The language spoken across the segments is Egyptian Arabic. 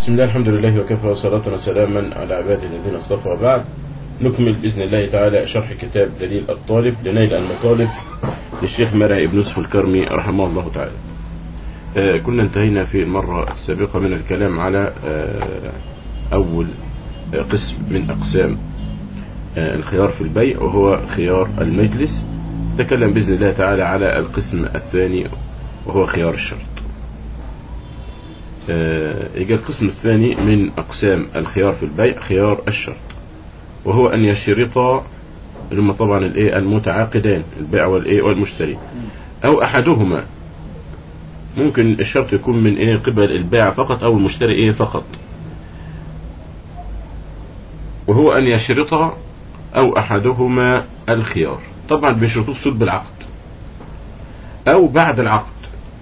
بسم الله الحمد لله وكفى وصلاة وسلاما على عباده الذين اصطفى وبعد نكمل بإذن الله تعالى شرح كتاب دليل الطالب لنيل المطالب للشيخ مرعي بن يوسف الكرمي رحمه الله تعالى آه كنا انتهينا في المرة السابقة من الكلام على آه أول آه قسم من أقسام آه الخيار في البيع وهو خيار المجلس تكلم بإذن الله تعالى على القسم الثاني وهو خيار الشرط يجي القسم الثاني من أقسام الخيار في البيع خيار الشرط وهو أن يشترط هم طبعا الايه المتعاقدان البيع والايه والمشتري أو أحدهما ممكن الشرط يكون من ايه قبل البائع فقط أو المشتري ايه فقط وهو أن يشرط أو أحدهما الخيار طبعا بيشرطوه في صلب العقد أو بعد العقد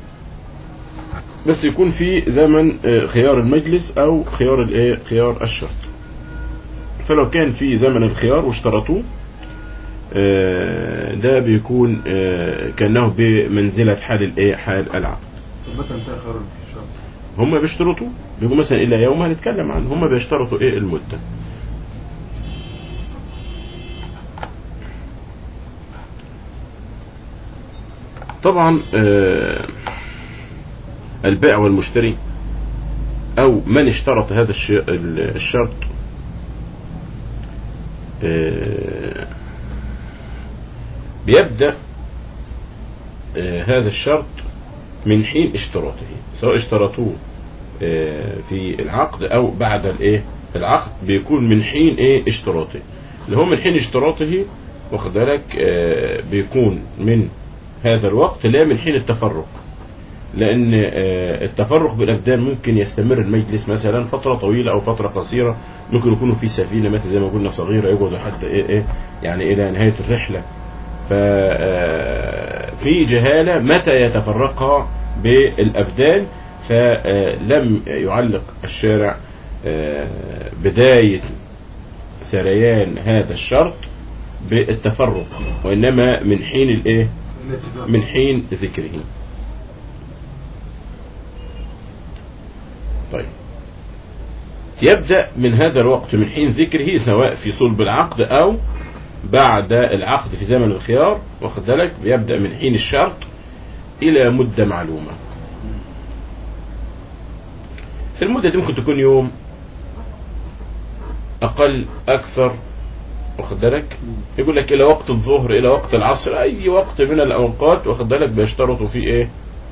بس يكون في زمن خيار المجلس او خيار الايه خيار الشرط فلو كان في زمن الخيار واشترطوه ده بيكون كانه بمنزله حال الايه حال العقد متى انتهى خيار الشرط؟ هم بيشترطوا بيقولوا مثلا الى يوم هنتكلم عنه هم بيشترطوا ايه المده طبعا آه البائع والمشتري او من اشترط هذا الشرط بيبدأ هذا الشرط من حين اشتراطه سواء اشترطوه في العقد او بعد الايه العقد بيكون من حين ايه اشتراطه اللي هو من حين اشتراطه واخد بالك بيكون من هذا الوقت لا من حين التفرق لأن التفرق بالأبدان ممكن يستمر المجلس مثلا فترة طويلة أو فترة قصيرة ممكن يكونوا في سفينة مثلا زي ما قلنا صغيرة يقعدوا حتى إيه إيه يعني إلى نهاية الرحلة ففي جهالة متى يتفرقا بالأبدان فلم يعلق الشارع بداية سريان هذا الشرط بالتفرق وإنما من حين الإيه من حين ذكره طيب يبدأ من هذا الوقت من حين ذكره سواء في صلب العقد أو بعد العقد في زمن الخيار واخد بالك بيبدأ من حين الشرط إلى مدة معلومة المدة دي ممكن تكون يوم أقل أكثر واخد بالك يقول لك إلى وقت الظهر إلى وقت العصر أي وقت من الأوقات واخد بالك بيشترطوا فيه إيه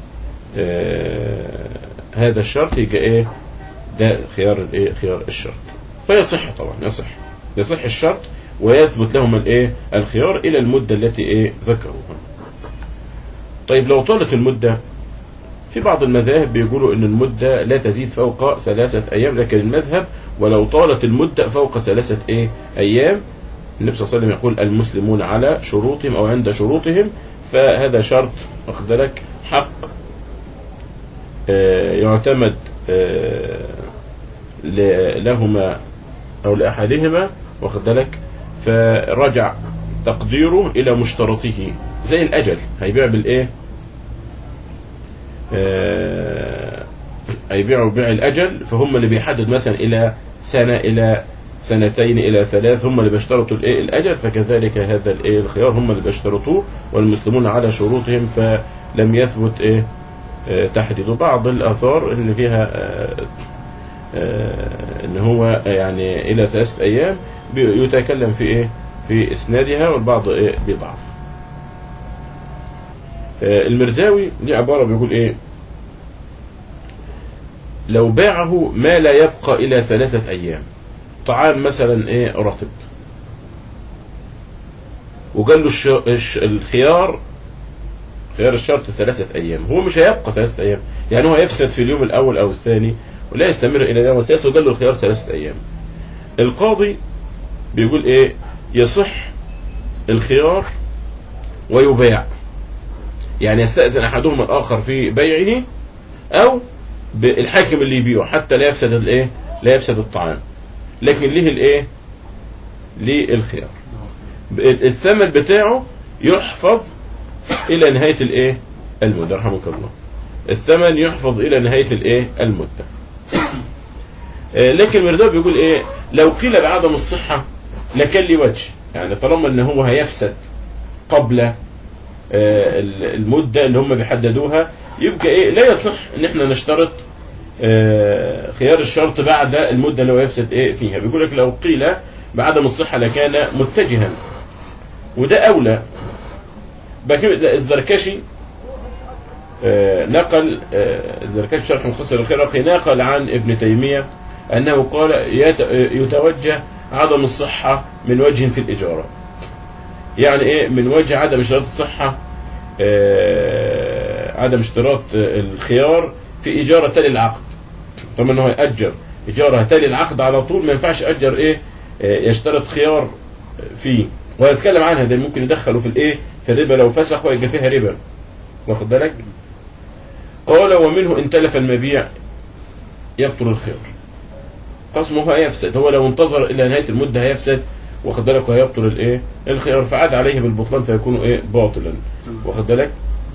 آه هذا الشرط يبقى ايه ده خيار الايه خيار الشرط فيصح طبعا يصح يصح الشرط ويثبت لهم الايه الخيار الى المده التي ايه ذكروها طيب لو طالت المده في بعض المذاهب بيقولوا ان المده لا تزيد فوق ثلاثه ايام لكن المذهب ولو طالت المده فوق ثلاثه ايه ايام النبي صلى الله عليه وسلم يقول المسلمون على شروطهم او عند شروطهم فهذا شرط واخد بالك حق يعتمد لهما او لاحدهما واخد بالك فرجع تقديره الى مشترطه زي الاجل هيبيع بالايه هيبيعوا بيع الاجل فهم اللي بيحدد مثلا الى سنه الى سنتين الى ثلاث هم اللي بيشترطوا الايه الاجل فكذلك هذا الايه الخيار هم اللي بيشترطوه والمسلمون على شروطهم فلم يثبت ايه تحديد بعض الآثار اللي فيها ان هو يعني الى ثلاثة ايام يتكلم في ايه في اسنادها والبعض ايه بيضعف المرداوي ليه عبارة بيقول ايه لو باعه ما لا يبقى الى ثلاثة ايام طعام مثلا ايه رطب وقال له الخيار خيار الشرط ثلاثة أيام هو مش هيبقى ثلاثة أيام يعني هو يفسد في اليوم الأول أو الثاني ولا يستمر إلى اليوم الثالث وقال له الخيار ثلاثة أيام القاضي بيقول إيه يصح الخيار ويباع يعني يستأذن أحدهما الآخر في بيعه أو بالحاكم اللي يبيعه حتى لا يفسد الإيه لا يفسد الطعام لكن ليه الإيه ليه الخيار الثمن بتاعه يحفظ الى نهاية الايه المدة رحمك الله الثمن يحفظ الى نهاية الايه المدة آه، لكن المرداوي بيقول ايه لو قيل بعدم الصحة لكان لي وجه يعني طالما ان هو هيفسد قبل آه، ال- المدة اللي هم بيحددوها يبقى ايه لا يصح ان احنا نشترط آه، خيار الشرط بعد المدة اللي هو يفسد ايه فيها بيقول لك لو قيل بعدم الصحة لكان متجها وده اولى بكي ده الزركشي آه، نقل آه، الزركشي شرح مختصر الخرقي نقل عن ابن تيمية أنه قال يت- آه، يتوجه عدم الصحة من وجه في الإجارة يعني إيه من وجه عدم اشتراط الصحة آه، عدم اشتراط آه، الخيار في إجارة تالي العقد طبعا أنه يأجر إجارة تالي العقد على طول ما ينفعش أجر إيه آه، يشترط خيار فيه وهنتكلم عنها ده ممكن يدخلوا في الإيه في الربا لو فسخ ويبقى فيها ربا واخد بالك قال ومنه ان تلف المبيع يبطل الخيار خصمه هيفسد هو لو انتظر الى نهايه المده هيفسد واخد بالك وهيبطل الايه الخيار فعاد عليه بالبطلان فيكون ايه باطلا واخد بالك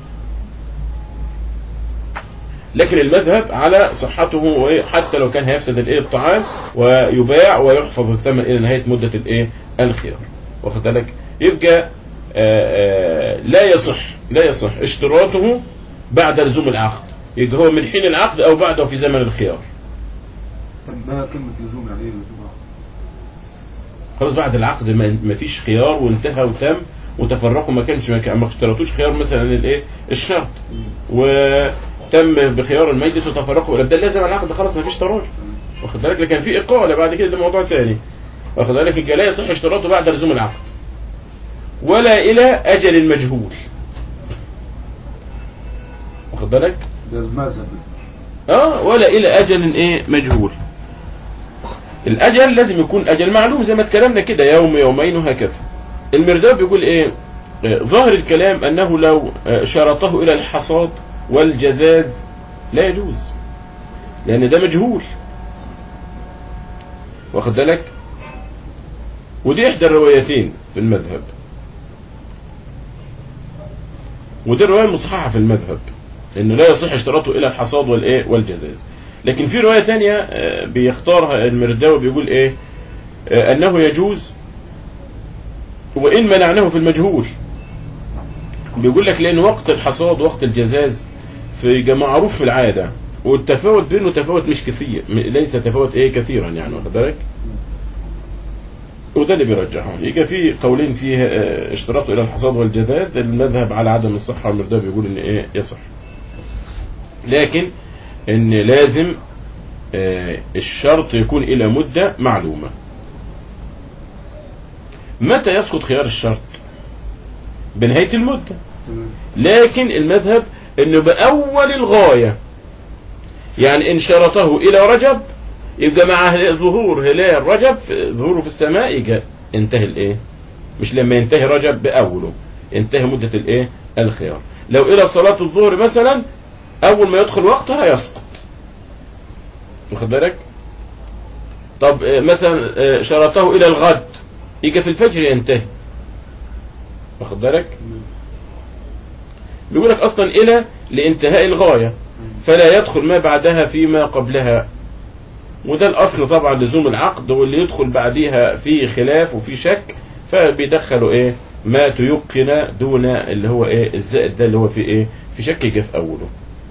لكن المذهب على صحته وايه حتى لو كان هيفسد الايه الطعام ويباع ويحفظ الثمن الى نهايه مده الايه الخيار واخد بالك يبقى آآ آآ لا يصح لا يصح اشتراطه بعد لزوم العقد يبقى هو من حين العقد او بعده في زمن الخيار طب ما كلمة لزوم يعني ايه لزوم خلاص بعد العقد ما ما فيش خيار وانتهى وتم وتفرقوا ما كانش ما كان- ما اشترطوش خيار مثلا الايه الشرط وتم بخيار المجلس وتفرقوا ولا ده لازم العقد خلاص ما فيش تراجع واخد بالك لكن في اقاله بعد كده ده موضوع تاني واخد بالك يبقى لا يصح اشتراطه بعد لزوم العقد ولا الى اجل مجهول واخد بالك ده المذهب اه ولا الى اجل ايه مجهول الاجل لازم يكون اجل معلوم زي ما اتكلمنا كده يوم يومين وهكذا المرداوي بيقول ايه آه، ظاهر الكلام انه لو آه، شرطه الى الحصاد والجذاذ لا يجوز لان ده مجهول واخد بالك ودي احدى الروايتين في المذهب ودي الروايه المصححه في المذهب انه لا يصح اشتراطه الى الحصاد والايه والجذاذ لكن في روايه ثانيه آه، بيختارها المرداوي بيقول ايه آه، انه يجوز وان منعناه في المجهول بيقول لك لان وقت الحصاد وقت الجذاذ في معروف في العاده والتفاوت بينه تفاوت مش كثير م- ليس تفاوت ايه كثيرا يعني واخد بالك وده اللي بيرجحه يبقى في قولين فيه آه، اشتراطه الى الحصاد والجذاذ المذهب على عدم الصحه والمرداوي بيقول ان ايه يصح لكن ان لازم آه، الشرط يكون الى مدة معلومة متى يسقط خيار الشرط بنهاية المدة تمام لكن المذهب انه باول الغاية يعني ان شرطه الى رجب يبقى مع ظهور هلال رجب ظهوره في السماء يبقى انتهي الايه مش لما ينتهي رجب باوله انتهي مدة الايه الخيار لو الى صلاة الظهر مثلا اول ما يدخل وقتها يسقط واخد بالك طب آه، مثلا آه، شرطه الى الغد يجي في الفجر ينتهي واخد بالك بيقول لك اصلا الى لانتهاء الغايه فلا يدخل ما بعدها فيما قبلها وده الاصل طبعا لزوم العقد واللي يدخل بعديها في خلاف وفي شك فبيدخلوا ايه ما تيقن دون اللي هو ايه الزائد ده اللي هو في ايه في شك يجي في اوله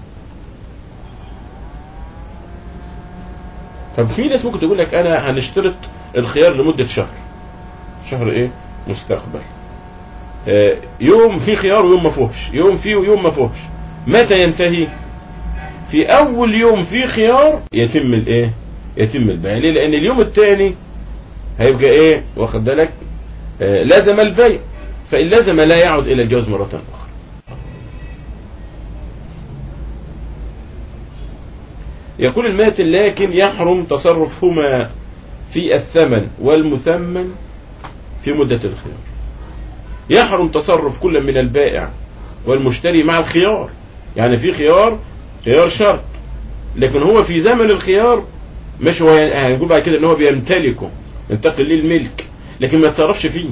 طب في ناس ممكن تقول لك انا هنشترط الخيار لمده شهر شهر ايه مستقبل آه، يوم في خيار ويوم ما فيهوش يوم فيه ويوم ما فيهوش متى ينتهي في اول يوم في خيار يتم الايه يتم البيع ليه لان اليوم الثاني هيبقى ايه واخد بالك آه، لزم البيع فان لزم لا يعود الى الجواز مره اخرى يقول الماتن لكن يحرم تصرفهما في الثمن والمثمن في مدة الخيار يحرم تصرف كل من البائع والمشتري مع الخيار يعني في خيار خيار شرط لكن هو في زمن الخيار مش هو هنقول بعد كده ان هو بيمتلكه ينتقل ليه الملك لكن ما يتصرفش فيه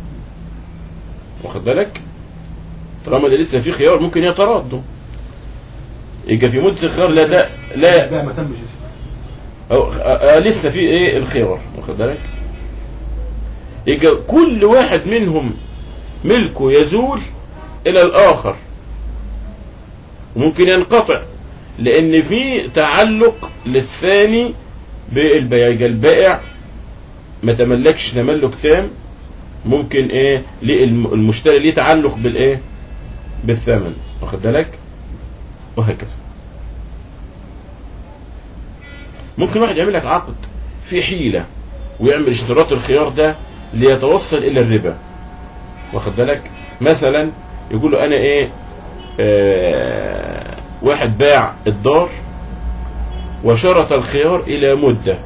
واخد بالك طالما ده لسه في خيار ممكن يتراضوا يبقى في مدة الخيار لا ده لا بقى ما تمش أو آه آه لسه في ايه الخيار واخد بالك يبقى كل واحد منهم ملكه يزول الى الاخر وممكن ينقطع لان في تعلق للثاني بالبيع يبقى البائع ما تملكش تملك تام ممكن ايه ليه الم- المشتري ليه تعلق بالايه بالثمن واخد بالك وهكذا ممكن واحد يعمل لك عقد في حيلة ويعمل اشتراط الخيار ده ليتوصل الى الربا واخد بالك مثلا يقول له انا ايه آه واحد باع الدار وشرط الخيار الى مدة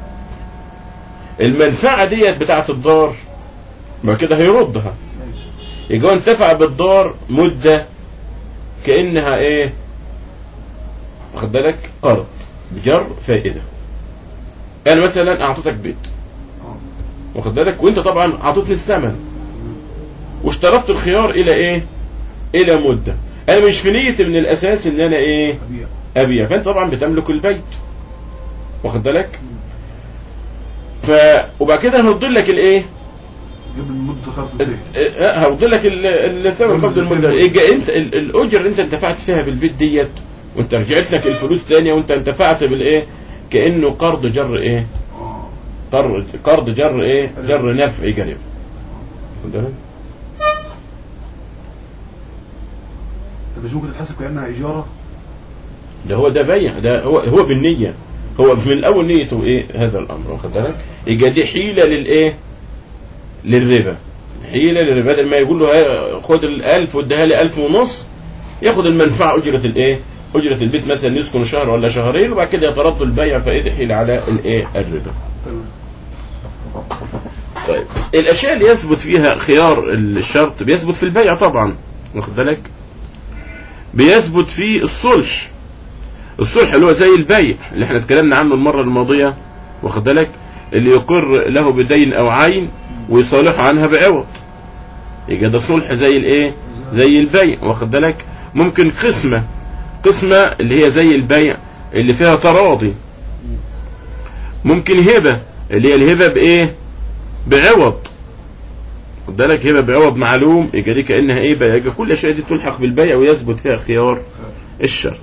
المنفعة ديت بتاعت الدار ما كده هيردها ماشي يبقى هو انتفع بالدار مدة كأنها ايه واخد بالك قرض بجر فائدة انا مثلا اعطيتك بيت اه واخد بالك وانت طبعا اعطيتني الثمن واشترطت الخيار الى ايه الى مدة انا مش في نية من الاساس ان انا ايه ابيع ابيع فانت طبعا بتملك البيت واخد بالك ف وبعد كده هنرد لك الايه جيب المدة خمسة هرد لك ال- الثمن قبل المده يبقى انت ال- الاجر اللي انت انتفعت فيها بالبيت ديت وانت رجعت لك الفلوس تانية وانت انتفعت بالايه كانه قرض جر ايه اه قرض قرض جر ايه جر نفع جريب واخد بالك؟ طب مش ممكن تتحسب كأنها إيجارة ده هو ده بيع ده هو هو بالنية هو من الاول نيته ايه هذا الامر واخد بالك يبقى دي حيلة للايه للربا حيلة للربا بدل ما يقول له ها- خد الالف واديها لي الف ونص ياخد المنفعة اجرة الايه اجرة البيت مثلا يسكن شهر ولا شهرين وبعد كده يترد البيع فايه حيلة على الايه الربا تمام طيب الاشياء اللي يثبت فيها خيار الشرط بيثبت في البيع طبعا واخد بالك بيثبت في الصلح الصلح اللي هو زي البيع اللي احنا اتكلمنا عنه المره الماضيه واخد بالك اللي يقر له بدين او عين ويصالح عنها بعوض يبقى ده صلح زي الايه زي البيع واخد بالك ممكن قسمه قسمه اللي هي زي البيع اللي فيها تراضي ممكن هبه اللي هي الهبه بايه بعوض خد بالك هبه بعوض معلوم يبقى دي كانها ايه بقى يبقى كل الاشياء دي تلحق بالبيع ويثبت فيها خيار الشرط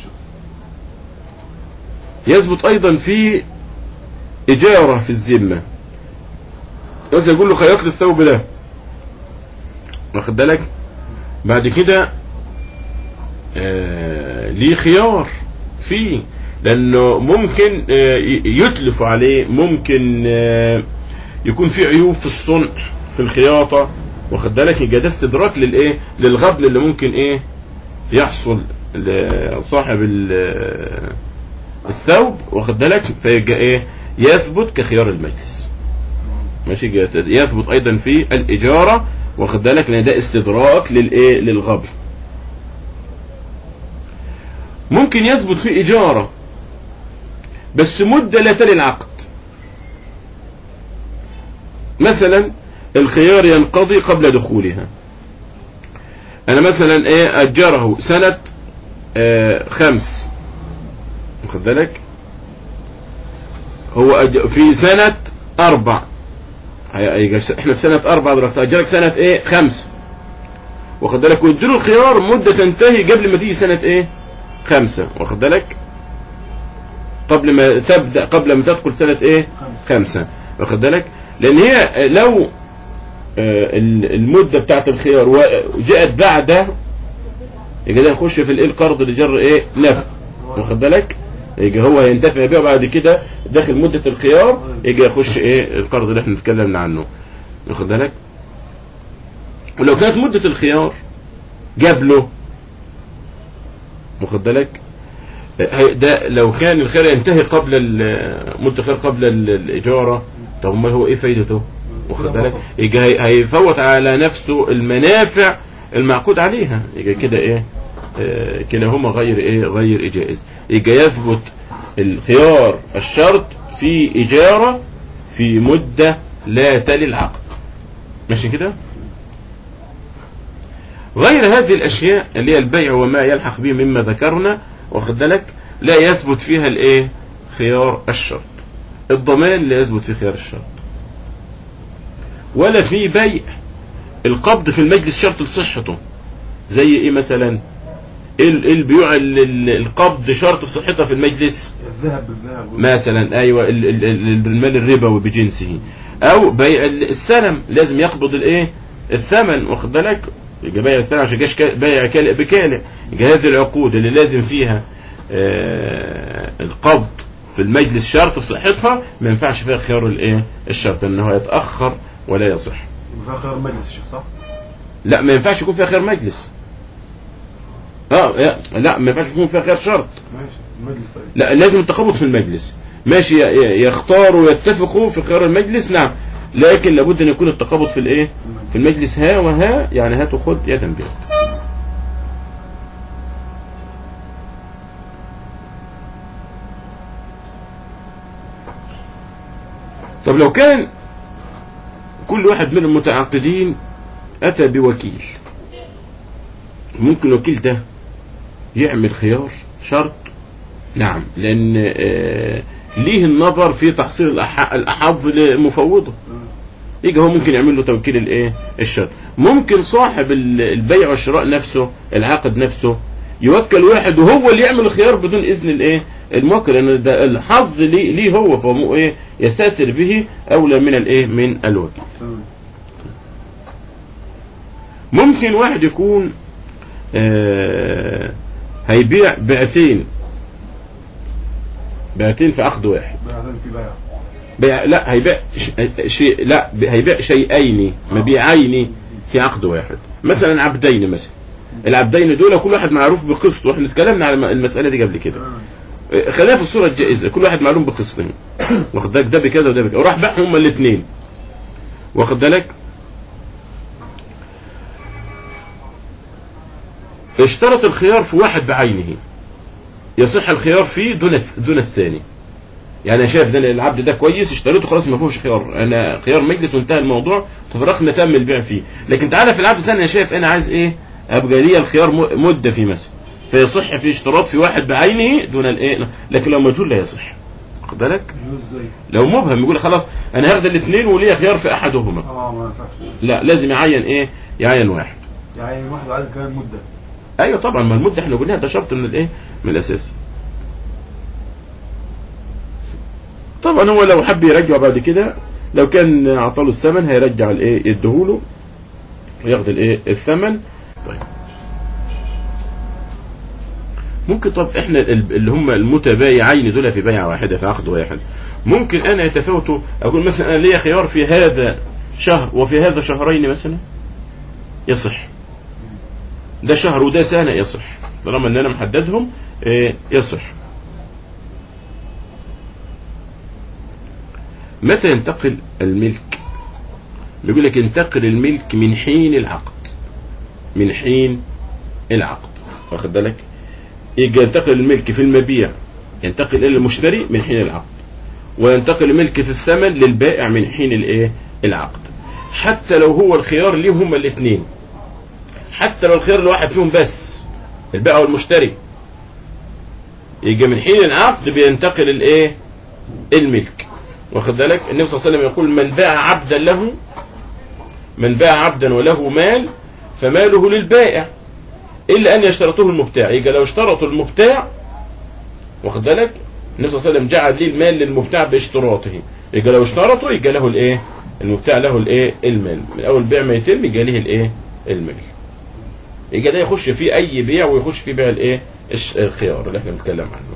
يثبت ايضا في اجاره في الذمه بس يقول له خيط لي الثوب ده واخد بالك بعد كده آه ليه خيار فيه لانه ممكن آه ي- يتلف عليه ممكن آه يكون في عيوب في الصنع في الخياطه واخد بالك يبقى ده استدراك للايه للغبن اللي ممكن ايه يحصل لصاحب ال- الثوب واخد بالك فيبقى ايه يثبت كخيار المجلس ماشي يبقى يثبت ايضا في الاجاره واخد بالك لان ده استدراك للايه للغبن ممكن يثبت في اجاره بس مده لا تلي العقد مثلا الخيار ينقضي قبل دخولها انا مثلا ايه اجره سنة آه خمس واخد بالك هو أج... في سنة اربع هي- هيجي- احنا في سنة اربع دلوقتي اجرك سنة ايه خمس واخد بالك ويديله الخيار مدة تنتهي قبل ما تيجي سنة ايه خمسة واخد بالك قبل ما تبدأ قبل ما تدخل سنة ايه خمسة واخد بالك لان هي لو آه، ال- المدة بتاعت الخيار وجاءت بعد يبقى ده يخش في الايه القرض اللي جر ايه نفع واخد بالك يجي هو ينتفع بيه وبعد كده داخل مدة الخيار يجي يخش ايه القرض اللي احنا اتكلمنا عنه واخد بالك ولو كانت مدة الخيار جاب له واخد بالك هي- ده لو كان الخيار ينتهي قبل ال- مدة الخيار قبل ال- الإجارة طب امال هو ايه فايدته واخد بالك يجي هي- هيفوت على نفسه المنافع المعقود عليها يجي كده ايه آه، كلاهما غير ايه غير جائز يجي يثبت الخيار الشرط في إجارة في مدة لا تلي العقد ماشي كده غير هذه الأشياء اللي هي البيع وما يلحق به مما ذكرنا واخد بالك لا يثبت فيها الايه خيار الشرط الضمان لا يثبت في خيار الشرط ولا في بيع القبض في المجلس شرط لصحته زي ايه مثلا ال- البيوع ال- ال- القبض شرط في صحتها في المجلس الذهب بالذهب مثلا ايوه ال- ال- ال- المال الربوي بجنسه او بيع ال- السلم لازم يقبض الايه الثمن واخد بالك يبقى بيع الثمن عشان جاش كا- بيع كالئ بكالئ يبقى هذه العقود اللي لازم فيها آه القبض في المجلس شرط في صحتها ما ينفعش فيها خيار الايه الشرط انه يتاخر ولا يصح يبقى فيها خيار مجلس الشيخ صح؟ لا ما ينفعش يكون فيها خيار مجلس اه يا- لا ما ينفعش يكون فيها خيار شرط ماشي المجلس طيب لا لازم التقابض في المجلس ماشي ي- ي- يختاروا ويتفقوا في خيار المجلس نعم لكن لابد ان يكون التقابض في الايه في المجلس ها وها يعني هات وخد يدا بيد طب لو كان كل واحد من المتعاقدين اتى بوكيل ممكن الوكيل ده يعمل خيار شرط نعم لان آه، ليه النظر في تحصيل الأح- الاحظ لمفوضه يجي هو ممكن يعمل له توكيل الايه الشرط ممكن صاحب ال- البيع والشراء نفسه العقد نفسه يوكل واحد وهو اللي يعمل الخيار بدون اذن الايه الموكل لان ده الحظ ليه, ليه هو فهو ايه يستاثر به اولى من الايه من الوكيل تمام ممكن واحد يكون آه هيبيع بيعتين بيعتين في عقد واحد بعدين في بيع بيع لا هيبيع ش- شيء لا هيبيع شيئين مبيعين في عقد واحد مثلا عبدين مثلا العبدين دول كل واحد معروف بقسط واحنا اتكلمنا على المساله دي قبل كده تمام خلينا في الصوره الجائزه كل واحد معلوم بقسطين واخد بالك ده بكذا وده بكذا وراح باعهم هما الاثنين واخد بالك اشترط الخيار في واحد بعينه يصح الخيار فيه دون دون الثاني يعني انا شايف ده العبد ده كويس اشتريته خلاص ما فيهوش خيار انا خيار مجلس وانتهى الموضوع تفرقنا تم البيع فيه لكن تعالى في العبد الثاني انا شايف انا عايز ايه ابقى ليا الخيار م- مده فيه مثلا فيصح في اشتراط في واحد بعينه دون الايه لكن لو مجهول لا يصح واخد بالك يجوز ازاي؟ لو مبهم يقول خلاص انا هاخد الاثنين وليا خيار في احدهما اه ما ينفعش لا لازم يعين ايه يعين واحد يعني واحد عايز كمان مده ايوه طبعا ما المده احنا قلناها ده شرط من الايه من الاساس طبعا هو لو حب يرجع بعد كده لو كان اعطاله الثمن هيرجع الايه يديهوله وياخد الايه الثمن طيب ممكن طب احنا ال- اللي هم المتبايعين دول في بيعه واحده في عقد واحد ممكن انا يتفاوتوا اقول مثلا انا ليا خيار في هذا شهر وفي هذا شهرين مثلا يصح ده شهر وده سنة يصح طالما ان انا محددهم إيه، يصح متى ينتقل الملك بيقول لك ينتقل الملك من حين العقد من حين العقد واخد بالك يجي ينتقل الملك في المبيع ينتقل الى المشتري من حين العقد وينتقل الملك في الثمن للبائع من حين الايه العقد حتى لو هو الخيار ليهم هما الاثنين حتى لو الخيار لواحد فيهم بس البائع والمشتري يجي من حين العقد بينتقل الايه الملك واخد بالك النبي صلى الله عليه وسلم يقول من باع عبدا له من باع عبدا وله مال فماله للبائع الا ان يشترطه المبتاع يجي لو اشترطوا المبتاع واخد بالك النبي صلى الله عليه وسلم جعل لي المال للمبتاع باشتراطه يجي لو اشترطوا يجي له الايه المبتاع له الايه المال من اول بيع ما يتم يجي له الايه المال يجي ده يخش فيه اي بيع ويخش فيه بيع الايه الش- الخيار اللي احنا بنتكلم عنه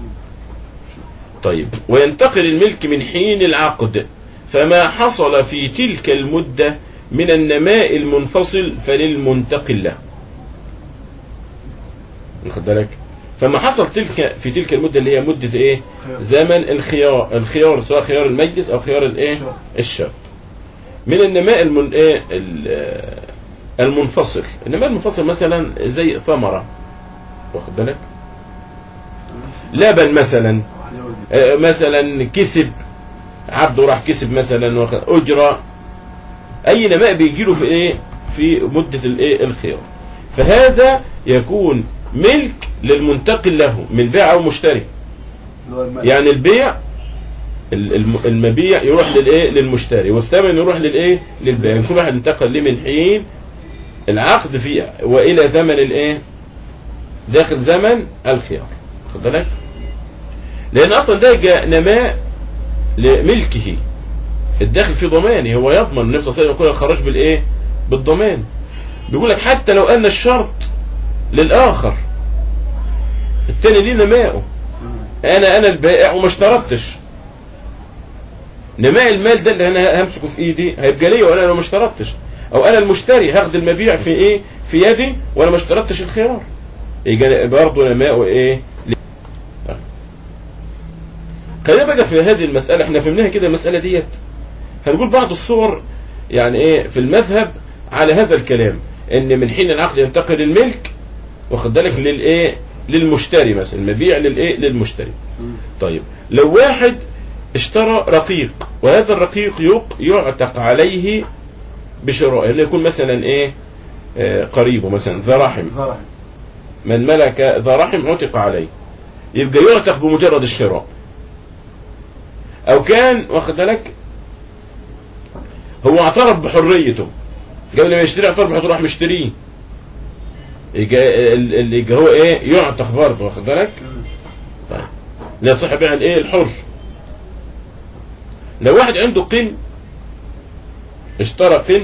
طيب وينتقل الملك من حين العقد فما حصل في تلك المدة من النماء المنفصل فللمنتقل له واخد بالك فما حصل تلك في تلك المدة اللي هي مدة ايه خيار. زمن الخيار الخيار سواء خيار المجلس او خيار الايه الشرط. الشرط من النماء المن... ايه ال- المنفصل النماء المنفصل مثلا زي ثمرة واخد بالك لبن مثلا واحد يولد آه، مثلا كسب عبده راح كسب مثلا واخد- اجره اي نماء بيجي له في ايه في مده الايه الخيار فهذا يكون ملك للمنتقل له من بائع او مشتري اللي هو المال يعني البيع ال- الم- المبيع يروح للايه للمشتري والثمن يروح للايه للبائع كل واحد انتقل ليه من حين العقد فيه والى زمن الايه داخل زمن الخيار خد بالك لان اصلا ده جاء نماء لملكه الداخل في ضمانه هو يضمن النبي صلى الله عليه وسلم يقول الخراج بالايه بالضمان بيقول لك حتى لو ان الشرط للاخر التاني ليه نماءه انا انا البائع وما اشترطتش نماء المال ده اللي انا همسكه في ايدي هيبقى ليا وانا لو ما اشترطتش او انا المشتري هاخد المبيع في ايه في يدي وانا ما اشترطتش الخيار يبقى برضه نماء ايه لي. طيب. خلينا بقى في هذه المساله احنا فهمناها كده المساله ديت هنقول بعض الصور يعني ايه في المذهب على هذا الكلام ان من حين العقد ينتقل الملك واخد بالك للايه للمشتري مثلا المبيع للايه للمشتري طيب لو واحد اشترى رقيق وهذا الرقيق يق- يعتق عليه بشراء يعني يكون مثلا ايه آه، قريبه مثلا ذا رحم ذرع من ملك ذا رحم عتق عليه يبقى يعتق بمجرد الشراء او كان واخد بالك هو اعترف بحريته قبل ما يشتري اعترف بحريته راح مشتريه يبقى ال- ال- يبقى هو ايه يعتق برضه واخد بالك طيب لا صح بيع الايه الحر لو واحد عنده قن اشترى قن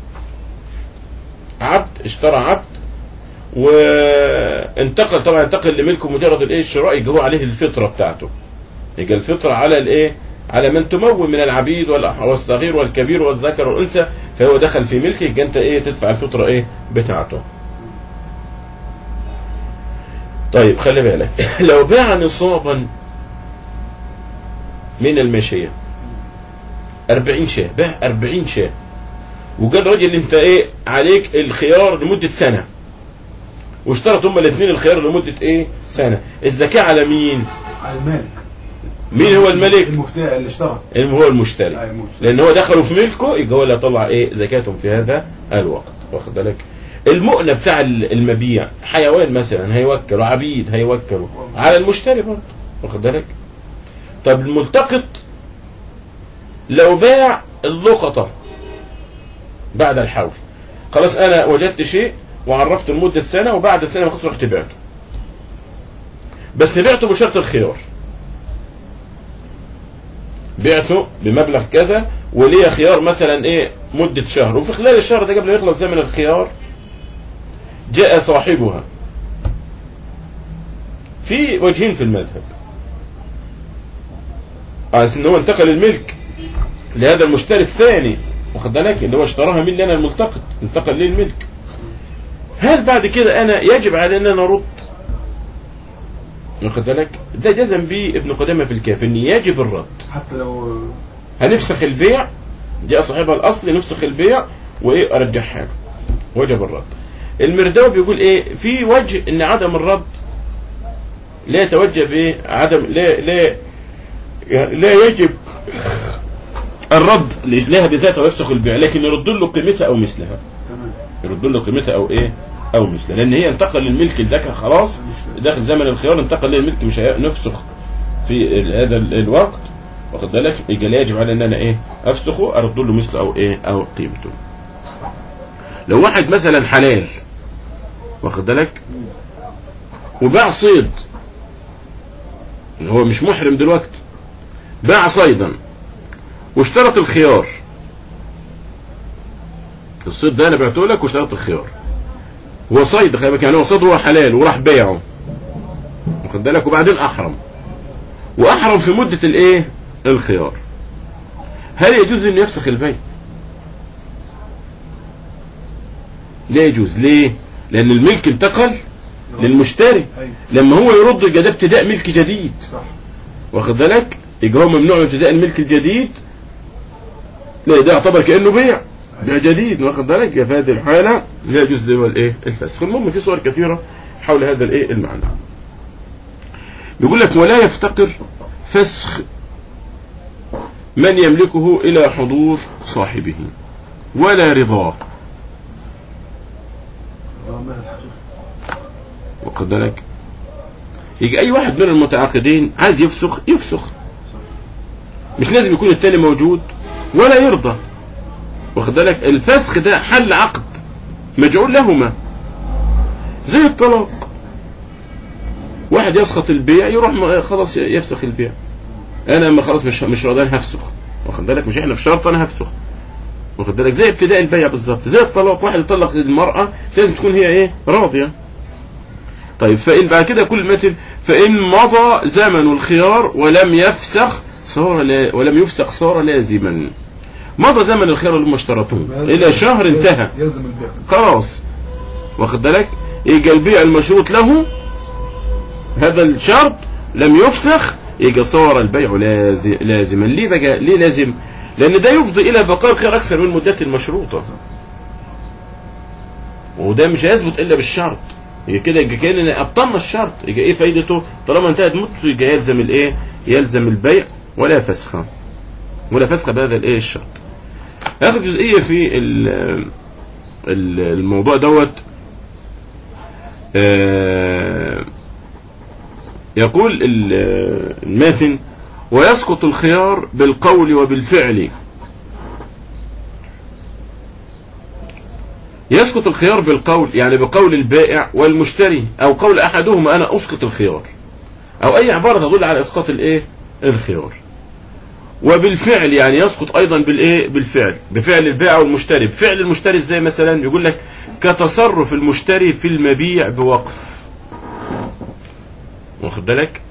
عبد اشترى عبد وانتقل طبعا انتقل لملكه مجرد الايه الشراء يبقى هو عليه الفطره بتاعته يبقى الفطره على الايه على من تمول من العبيد والأح- والصغير والكبير والذكر والانثى فهو دخل في ملكك يبقى انت ايه تدفع الفطره ايه بتاعته طيب خلي بالك لو باع نصابا من الماشيه 40 شاه باع 40 شاه وقال راجل انت ايه عليك الخيار لمده سنه واشترط هما الاثنين الخيار لمده ايه سنه الزكاه على مين على المالك مين هو الملك المبتاع اللي اشترى اللي هو المشتري أي المشتري. لان هو دخلوا في ملكه يبقى هو اللي هيطلع ايه زكاتهم في هذا الوقت واخد بالك المؤنة بتاع المبيع حيوان مثلا هيوكلوا عبيد هيوكلوا على المشتري برضه واخد بالك طب الملتقط لو باع اللقطة بعد الحول خلاص انا وجدت شيء وعرفت لمدة سنة وبعد السنة ما خلص رحت بعته بس بعته بشرط الخيار بعته بمبلغ كذا وليه خيار مثلا ايه مدة شهر وفي خلال الشهر ده قبل ما يخلص زمن الخيار جاء صاحبها في وجهين في المذهب على ان هو انتقل الملك لهذا المشتري الثاني واخد بالك اللي هو اشتراها مني انا الملتقط انتقل لي الملك هل بعد كده انا يجب علي ان انا ارد واخد بالك ده جزم به ابن قدامه في الكافي ان يجب الرد حتى لو هنفسخ البيع جاء صاحبها الاصلي نفسخ البيع وايه ارجعها له وجب الرد المرداوي بيقول ايه في وجه ان عدم الرد لا يتوجه بايه عدم لا لا لا يجب الرد لها بذاتها ويفسخ البيع لكن يرد له قيمتها او مثلها تمام يرد له قيمتها او ايه او مثلها لان هي انتقل للملك الذكر خلاص داخل زمن الخيار انتقل للملك مش هنفسخ في ال- هذا ال- الوقت واخد بالك يبقى لا يجب على ان انا ايه افسخه ارد له مثله او ايه او قيمته لو واحد مثلا حلال واخد بالك وباع صيد هو مش محرم دلوقتي باع صيدا واشترط الخيار الصيد ده انا بعته لك واشترط الخيار هو صيد خلي بالك يعني هو صيد هو حلال وراح بيعه واخد بالك وبعدين احرم واحرم في مده الايه الخيار هل يجوز انه يفسخ البيع لا يجوز ليه لان الملك انتقل للمشتري ايوه لما هو يرد يبقى ده ابتداء ملك جديد صح واخد بالك يبقى هو ممنوع من ابتداء الملك الجديد لا ده يعتبر كانه بيع بيع جديد واخد بالك يا في هذه الحاله لا يجوز له الايه الفسخ المهم في صور كثيره حول هذا الايه المعنى بيقول لك ولا يفتقر فسخ من يملكه الى حضور صاحبه ولا رضاه اه مال الحقيقة واخد بالك يجي اي واحد من المتعاقدين عايز يفسخ يفسخ مش لازم يكون التاني موجود ولا يرضى واخد بالك الفسخ ده حل عقد مجعول لهما زي الطلاق واحد يسقط البيع يروح م- خلاص يفسخ البيع انا ما خلاص مش مش راضي أنا هفسخ واخد بالك مش احنا في شرط انا هفسخ واخد بالك زي ابتداء البيع بالظبط زي الطلاق واحد يطلق المرأة لازم تكون هي ايه راضية طيب فإن بعد كده كل مثل فإن مضى زمن الخيار ولم يفسخ صار لا ولم يفسخ صار لازما مضى زمن الخيار اللي هم اشترطوه إلى شهر انتهى يلزم البيع خلاص واخد بالك يجي البيع المشروط له هذا الشرط لم يفسخ يجي صار البيع لازم لازما ليه بقى ليه لازم لان ده يفضي الى بقاء الخير اكثر من المدات المشروطه وده مش هيثبت الا بالشرط يجي كده يجي كاننا ابطلنا الشرط يجي ايه فايدته طالما انتهت مدته يجي يلزم الايه يلزم البيع ولا فسخ ولا فسخ بهذا الايه الشرط اخر جزئيه في ال- ال- الموضوع دوت آه، يقول ال- الماتن ويسقط الخيار بالقول وبالفعل يسقط الخيار بالقول يعني بقول البائع والمشتري او قول احدهما انا اسقط الخيار او اي عبارة تدل على اسقاط الايه الخيار وبالفعل يعني يسقط ايضا بالايه بالفعل بفعل البائع والمشتري بفعل المشتري ازاي مثلا يقول لك كتصرف المشتري في المبيع بوقف واخد بالك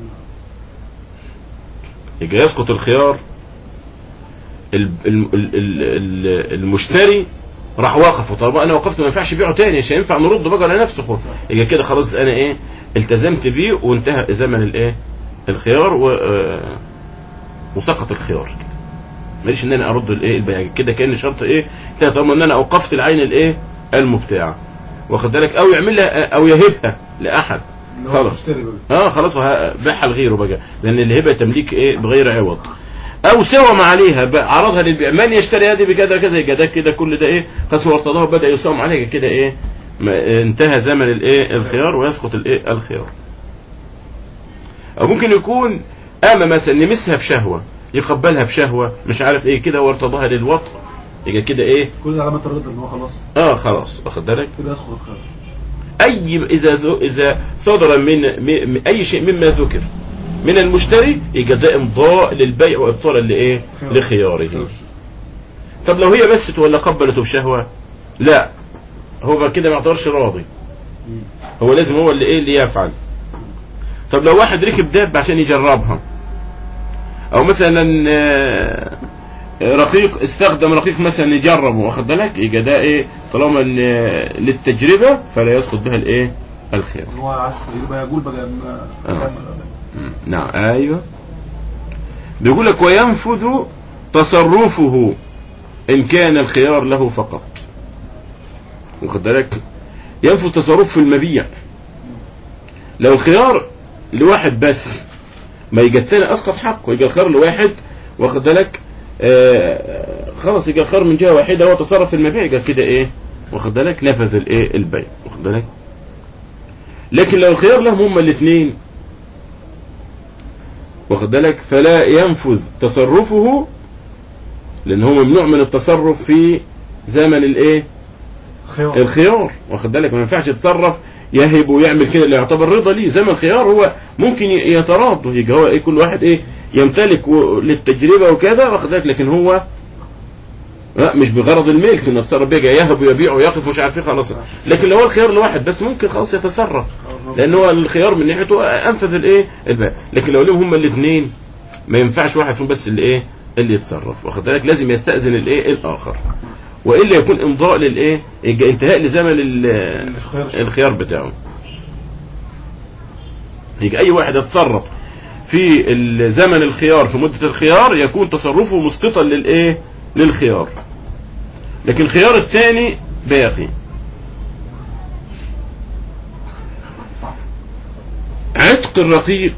يجي يسقط الخيار ال- ال- ال- ال- المشتري راح وقف طالما انا وقفت ما ينفعش بيعه تاني مش هينفع نرد بقى على نفسه يبقى كده خلاص انا ايه التزمت بيه وانتهى زمن الايه الخيار و آه، وسقط الخيار كده ماليش ان انا ارد الايه البيع كده كان شرط ايه انتهى طالما ان انا اوقفت العين الايه المبتاعه واخد بالك او يعملها او يهبها لاحد اللي هو خلاص المشتري بقى اه خلاص وه- بيعها لغيره بقى لان الهبه تمليك ايه بغير عوض او سوى عليها بقى عرضها للبيع من يشتري هذه بكذا كذا يبقى ده كده كل ده ايه قسم وارتضاه بدا يساوم عليها كده ايه ما- انتهى زمن الايه الخيار ويسقط الايه الخيار او ممكن يكون اما مثلا نمسها بشهوه يقبلها بشهوه مش عارف ايه كده وارتضاها للوطء يبقى كده ايه كل ده علامات الرضا ان هو خلاص اه خلاص واخد بالك كده يسقط الخير اي اذا ذو- اذا صدر من م- م- اي شيء مما ذكر من المشتري يبقى ده امضاء للبيع وابطالا لايه خيار. لخياره طب لو هي مست ولا قبلته بشهوه لا هو بقى كده ما يعتبرش راضي هو لازم هو اللي ايه اللي يفعل طب لو واحد ركب دابة عشان يجربها او مثلا آه، رقيق استخدم رقيق مثلا يجربه واخد بالك يبقى ده ايه طالما إن، آه، للتجربه فلا يسقط بها الايه الخير ان هو عايز يبقى يقول بقى ان آه. كمل. مم. نعم ايوه بيقول لك وينفذ تصرفه ان كان الخيار له فقط واخد بالك ينفذ تصرفه في المبيع لو الخيار لواحد بس ما يجي التاني اسقط حقه يجي الخيار لواحد واخد بالك آه خلاص يجي الخيار من جهه واحده هو تصرف في المبيع يبقى كده ايه واخد بالك نفذ الايه البيع واخد بالك لكن لو الخيار لهم هما الاثنين واخد بالك فلا ينفذ تصرفه لان هو ممنوع من التصرف في زمن الايه خيار الخيار واخد بالك ما ينفعش يتصرف يهب ويعمل كده اللي يعتبر رضا ليه زمن الخيار هو ممكن ي- يتراضى يجي هو ايه كل واحد ايه يمتلك و- للتجربه وكذا واخد بالك لكن هو لا مش بغرض الملك انه يتصرف بيجي يهب ويبيع ويقف ومش عارف ايه خلاص لكن لو هو الخيار لواحد بس ممكن خلاص يتصرف لان هو الخيار من ناحيته انفذ الايه البيع لكن لو لهم هما الاثنين ما ينفعش واحد فيهم بس اللي ايه اللي يتصرف واخد بالك لازم يستأذن الايه الاخر والا يكون امضاء للايه يبقى انتهاء لزمن ال- الخيار الخيار بتاعه يبقى اي واحد يتصرف في ال- زمن الخيار في مدة الخيار يكون تصرفه مسقطا للايه للخيار لكن الخيار الثاني باقي عتق الرقيق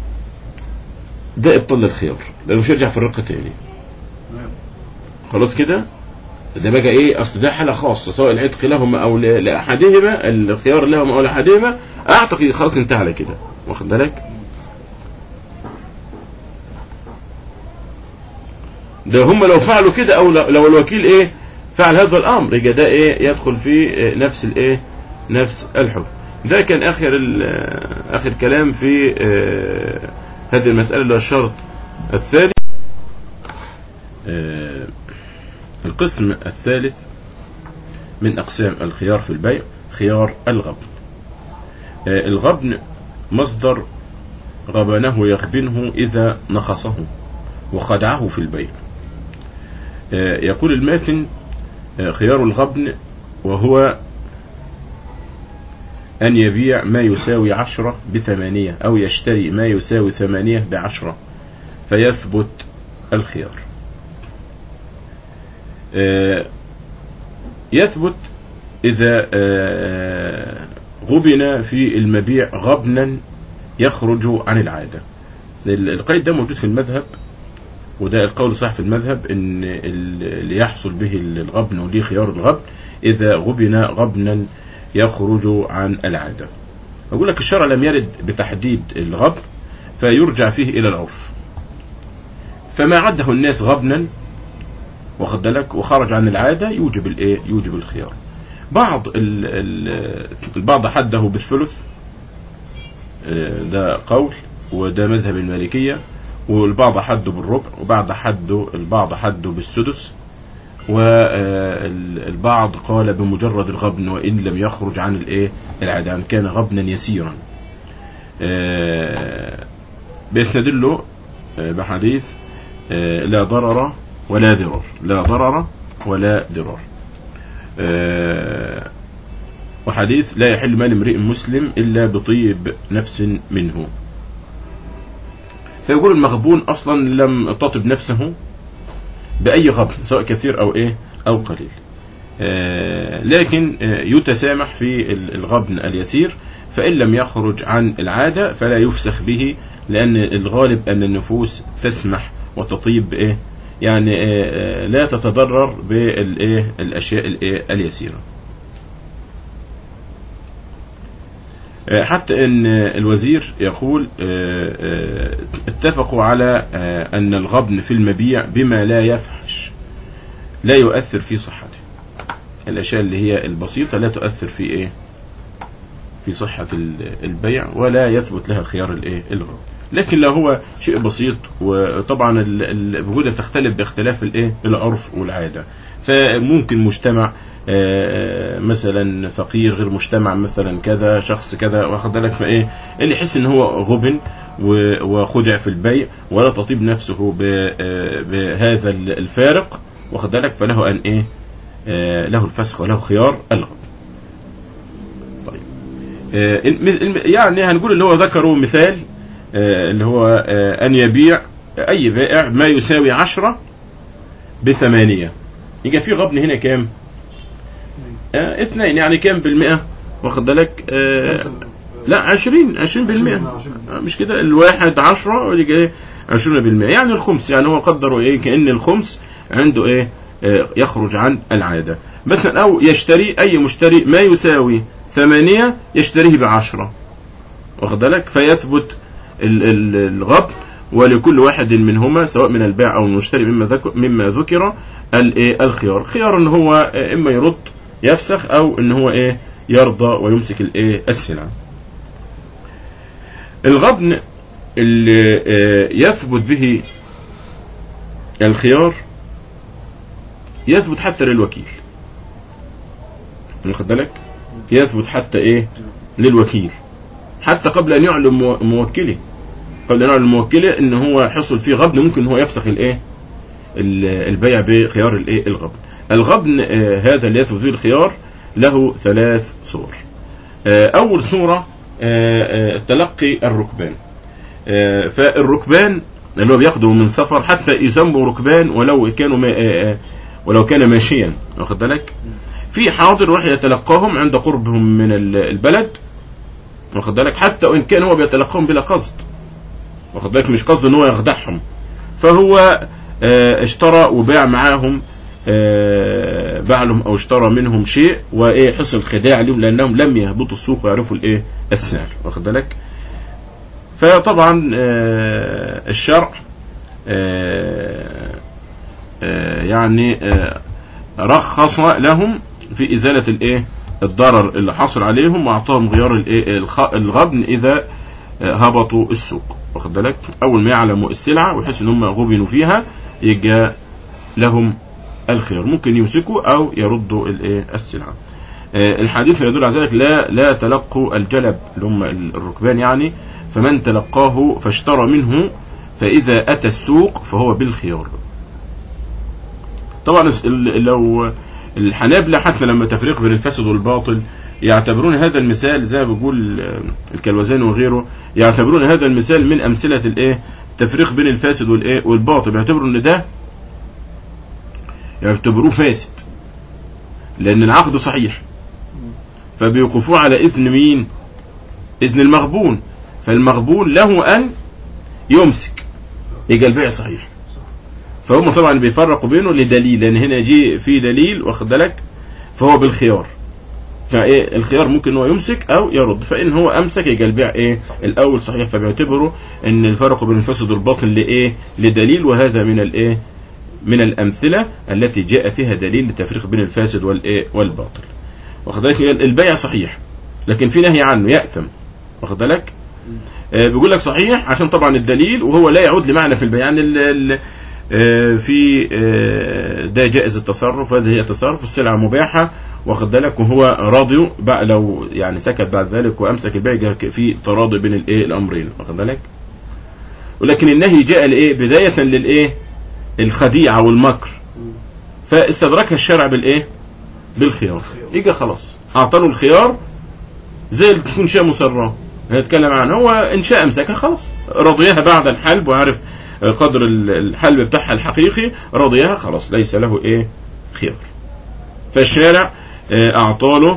ده ابطال للخيار لانه مش يرجع في الرق تاني تمام. خلاص كده ده بقى ايه اصل ده حاله خاصه سواء العتق لهم او ل- لاحدهما الخيار لهم او لاحدهما اعتقد خلاص انتهى على كده واخد بالك ده هم لو فعلوا كده او لو لو الوكيل ايه فعل هذا الامر يبقى ده ايه يدخل في إيه نفس الايه نفس الحكم ده كان اخر ال- اخر كلام في آه، هذه المساله اللي هو الشرط الثاني آه، القسم الثالث من اقسام الخيار في البيع خيار الغبن آه، الغبن مصدر غبنه يغبنه اذا نقصه وخدعه في البيع آه، يقول الماتن آه، خيار الغبن وهو أن يبيع ما يساوي عشرة بثمانية أو يشتري ما يساوي ثمانية بعشرة فيثبت الخيار آه، يثبت إذا آه، غبن في المبيع غبنا يخرج عن العادة ال- القيد ده موجود في المذهب وده القول الصحيح في المذهب ان ال- اللي يحصل به الغبن وليه خيار الغبن اذا غبن غبنا يخرج عن العاده. اقول لك الشرع لم يرد بتحديد الغبن فيرجع فيه الى العرف. فما عده الناس غبنا واخد بالك وخرج عن العاده يوجب الايه؟ يوجب الخيار. بعض ال ال البعض حده بالثلث آه، ده قول وده مذهب المالكيه والبعض حده بالربع وبعض حده البعض حده بالسدس والبعض قال بمجرد الغبن وإن لم يخرج عن الإيه العادة إن كان غبنا يسيرا آه، بيستدلوا آه، بحديث آه، لا ضرر ولا ضرار لا ضرر ولا ضرار آه، وحديث لا يحل مال امرئ مسلم إلا بطيب نفس منه فيقول المغبون اصلا لم تطب نفسه باي غبن سواء كثير او ايه او قليل آه لكن آه يتسامح في ال- الغبن اليسير فان لم يخرج عن العاده فلا يفسخ به لان الغالب ان النفوس تسمح وتطيب بايه يعني آه آه لا تتضرر بالايه الاشياء الايه اليسيره آه، حتى ان آه، الوزير يقول آه، آه، اتفقوا على آه، ان الغبن في المبيع بما لا يفحش لا يؤثر في صحته الاشياء اللي هي البسيطه لا تؤثر في ايه في صحه ال- البيع ولا يثبت لها خيار الايه الغبن لكن لو هو شيء بسيط وطبعا ال- ال- الوجوده تختلف باختلاف الايه العرف والعاده فممكن مجتمع آه، مثلا فقير غير مجتمع مثلا كذا شخص كذا واخد بالك فايه اللي يحس ان هو غبن و- وخدع في البيع ولا تطيب نفسه ب- آه، بهذا ال- الفارق واخد بالك فله ان ايه آه، له الفسخ وله خيار الغب طيب آه، الم- الم- يعني هنقول اللي هو ذكروا مثال آه، اللي هو آه، ان يبيع اي بائع ما يساوي عشرة بثمانية يبقى في غبن هنا كام آه اثنين يعني كام بالمئة واخد بالك آه لا عشرين عشرين بالمئة آه مش كده الواحد عشرة ويجي ايه عشرين بالمئة يعني الخمس يعني هو قدروا ايه كأن الخمس عنده ايه آه يخرج عن العادة مثلا او يشتري اي مشتري ما يساوي ثمانية يشتريه بعشرة واخد بالك فيثبت ال- ال- الغبن ولكل واحد منهما سواء من البائع او المشتري مما ذكر مما ذكر الايه الخيار خيار ان هو آه، اما يرد يفسخ او ان هو ايه يرضى ويمسك الايه السلعه الغبن اللي آه، يثبت به الخيار يثبت حتى للوكيل واخد بالك يثبت حتى ايه للوكيل حتى قبل ان يعلم مو- موكله قبل ان يعلم موكله ان هو حصل فيه غبن ممكن هو يفسخ الايه ال- البيع بخيار الايه الغبن الغبن آه، هذا اللي يثبت به الخيار له ثلاث صور آه، اول صوره آه، آه، تلقي الركبان آه، فالركبان اللي هو بياخدوا من سفر حتى يسموا ركبان ولو كانوا ما آه، آه، ولو كان ماشيا واخد بالك في حاضر يروح يتلقاهم عند قربهم من ال- البلد واخد بالك حتى وان كان هو بيتلقاهم بلا قصد واخد بالك مش قصده ان هو يخدعهم فهو آه، اشترى وباع معاهم آه، باع لهم او اشترى منهم شيء وايه حصل خداع لهم لانهم لم يهبطوا السوق ويعرفوا الايه السعر واخد بالك فطبعا آه، الشرع آه، آه، يعني آه، رخص لهم في ازاله الايه الضرر اللي حصل عليهم واعطاهم غيار الايه الخ- الغبن اذا آه، هبطوا السوق واخد بالك اول ما يعلموا السلعه ويحسوا ان هم غبنوا فيها يجي لهم الخيار ممكن يمسكوا او يردوا الايه السلعه آه، الحديث يدل على ذلك لا لا تلقوا الجلب اللي هم الركبان يعني فمن تلقاه فاشترى منه فإذا أتى السوق فهو بالخيار طبعا الس- ال- لو الحنابلة حتى لما تفريق بين الفاسد والباطل يعتبرون هذا المثال زي ما بيقول آه، الكلوزاني وغيره يعتبرون هذا المثال من أمثلة الإيه التفريق بين الفاسد والإيه والباطل يعتبروا إن ده يعتبروه فاسد لأن العقد صحيح فبيوقفوه على إذن مين إذن المغبون فالمغبون له أن يمسك يبقى البيع صحيح فهم طبعا بيفرقوا بينه لدليل لأن هنا يجي في دليل واخد بالك فهو بالخيار فايه الخيار ممكن ان هو يمسك او يرد فان هو امسك يبقى البيع ايه الاول صحيح فبيعتبروا ان الفرق بين الفاسد والباطل لايه لدليل وهذا من الايه من الامثله التي جاء فيها دليل للتفريق بين الفاسد والايه والباطل واخد بالك البيع صحيح لكن في نهي عنه ياثم واخد بالك آه، بيقول لك صحيح عشان طبعا الدليل وهو لا يعود لمعنى في البيع يعني ال ال آه، في آه، ده جائز التصرف هذه هي تصرف السلعه مباحه واخد بالك وهو راضي بقى لو يعني سكت بعد ذلك وامسك البيع جاء في تراضي بين الايه الامرين واخد بالك ولكن النهي جاء لايه بدايه للايه الخديعه والمكر فاستدركها الشرع بالايه بالخيار يجي خلاص اعطاله الخيار زي اللي تكون شيء مسرة هنتكلم عنه هو ان شاء امسكها خلاص رضيها بعد الحلب وعرف قدر الحلب بتاعها الحقيقي رضيها خلاص ليس له ايه خيار فالشارع آه، اعطاله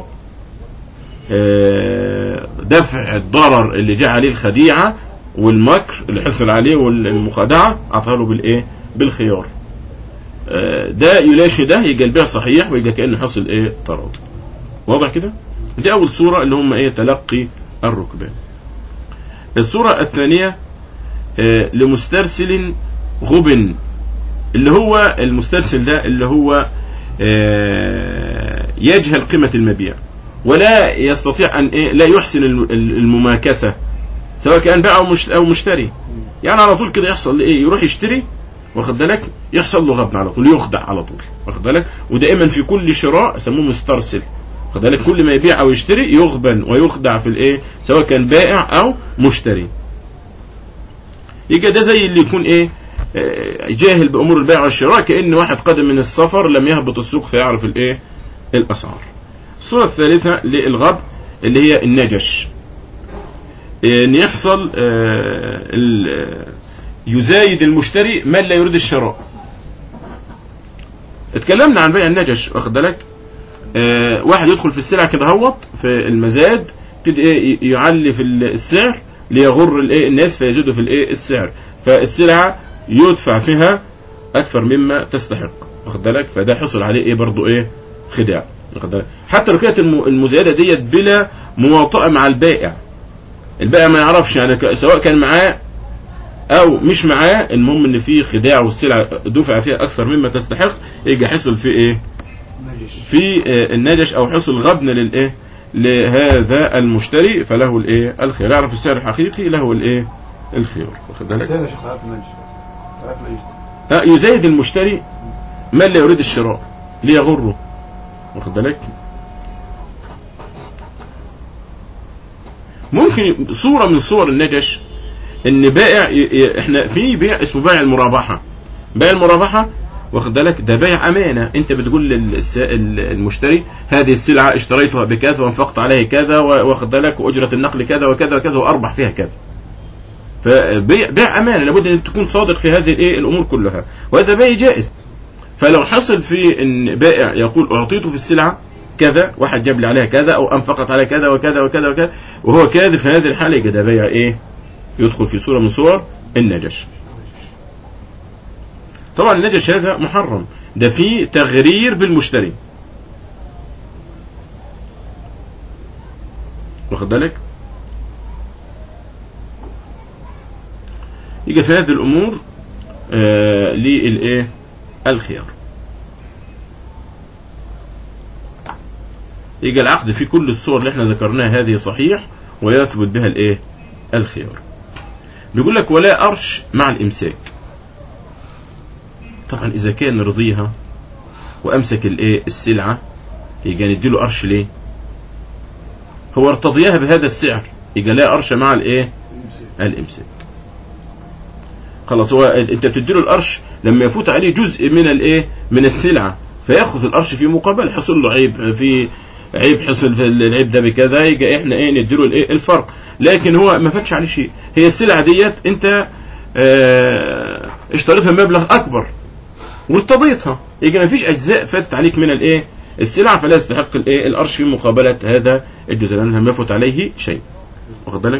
آه، دفع الضرر اللي جاء عليه الخديعة والمكر اللي حصل عليه والمخادعة اعطاه له بالايه بالخيار آه، ده يلاشي ده يبقى البيع صحيح ويبقى كأنه حصل ايه تراضي واضح كده دي اول صورة اللي هم ايه تلقي الركبان الصورة الثانية آه، لمسترسل غبن اللي هو المسترسل ده اللي هو آه، يجهل قيمة المبيع ولا يستطيع ان ايه لا يحسن الم- المماكسة سواء كان بائع او مش- او مشتري يعني على طول كده يحصل ايه يروح يشتري واخد بالك يحصل له غبن على طول يخدع على طول واخد بالك ودائما في كل شراء يسموه مسترسل واخد بالك كل ما يبيع او يشتري يغبن ويخدع في الايه سواء كان بائع او مشتري يبقى ده زي اللي يكون ايه آه، جاهل بامور البيع والشراء كان واحد قادم من السفر لم يهبط السوق فيعرف الايه الاسعار الصوره الثالثه للغبن اللي هي النجش ان يحصل آه، ال- آه، يزايد المشتري من لا يريد الشراء اتكلمنا عن بيع النجش واخد بالك آه، واحد يدخل في السلع كده هوت في المزاد يبتدي ايه ي- يعلي في ال- السعر ليغر الايه الناس فيزيدوا في الايه السعر فالسلعه يدفع فيها اكثر مما تستحق واخد بالك فده حصل عليه ايه برضو ايه خداع واخد بالك حتى لو كانت الم- المزايده ديت بلا مواطئه مع البائع البائع ما يعرفش يعني ك- سواء كان معاه او مش معاه المهم ان في خداع والسلعه دفع فيها اكثر مما تستحق يجي حصل في ايه نجش في آه، النجش او حصل غبن للايه لهذا المشتري فله الايه الخيار يعرف السعر الحقيقي له الايه الخيار واخد بالك تاني يا شيخ تعرف النجش تعرف النجش آه، يزايد المشتري من لا يريد الشراء ليغره واخد بالك ممكن صورة من صور النجش ان بائع ي- ي- احنا في بيع اسمه بيع المرابحة بيع المرابحة واخد بالك ده بيع امانة انت بتقول للس- المشتري هذه السلعة اشتريتها بكذا وانفقت عليه كذا و- واخد بالك واجرة النقل كذا وكذا وكذا واربح فيها كذا فبيع بيع امانه لابد ان تكون صادق في هذه الايه الامور كلها وهذا بيع جائز فلو حصل في ان بائع يقول اعطيته في السلعه كذا واحد جاب لي عليها كذا او انفقت على كذا وكذا وكذا وكذا وهو كاذب في هذه الحاله يبقى ده بيع ايه يدخل في صوره من صور النجش طبعا النجش هذا محرم ده فيه تغرير بالمشتري واخد بالك يبقى في هذه الامور آه للايه الخيار يبقى العقد في كل الصور اللي احنا ذكرناها هذه صحيح ويثبت بها الايه الخيار بيقول لك ولا ارش مع الامساك طبعا اذا كان رضيها وامسك الايه السلعه يبقى نديله قرش ليه هو ارتضيها بهذا السعر يبقى لا قرش مع الايه الامساك خلاص هو انت بتديله القرش لما يفوت عليه جزء من الايه من السلعه فياخذ القرش في مقابل حصل له عيب في عيب حصل في العيب ده بكذا يبقى احنا ايه نديله الايه الفرق لكن هو ما فاتش عليه شيء هي السلعه ديت انت اه اشتريتها بمبلغ اكبر وارتضيتها يبقى ما فيش اجزاء فاتت عليك من الايه السلعه فلا يستحق الايه القرش في مقابله هذا الجزء لانه لم يفوت عليه شيء واخد بالك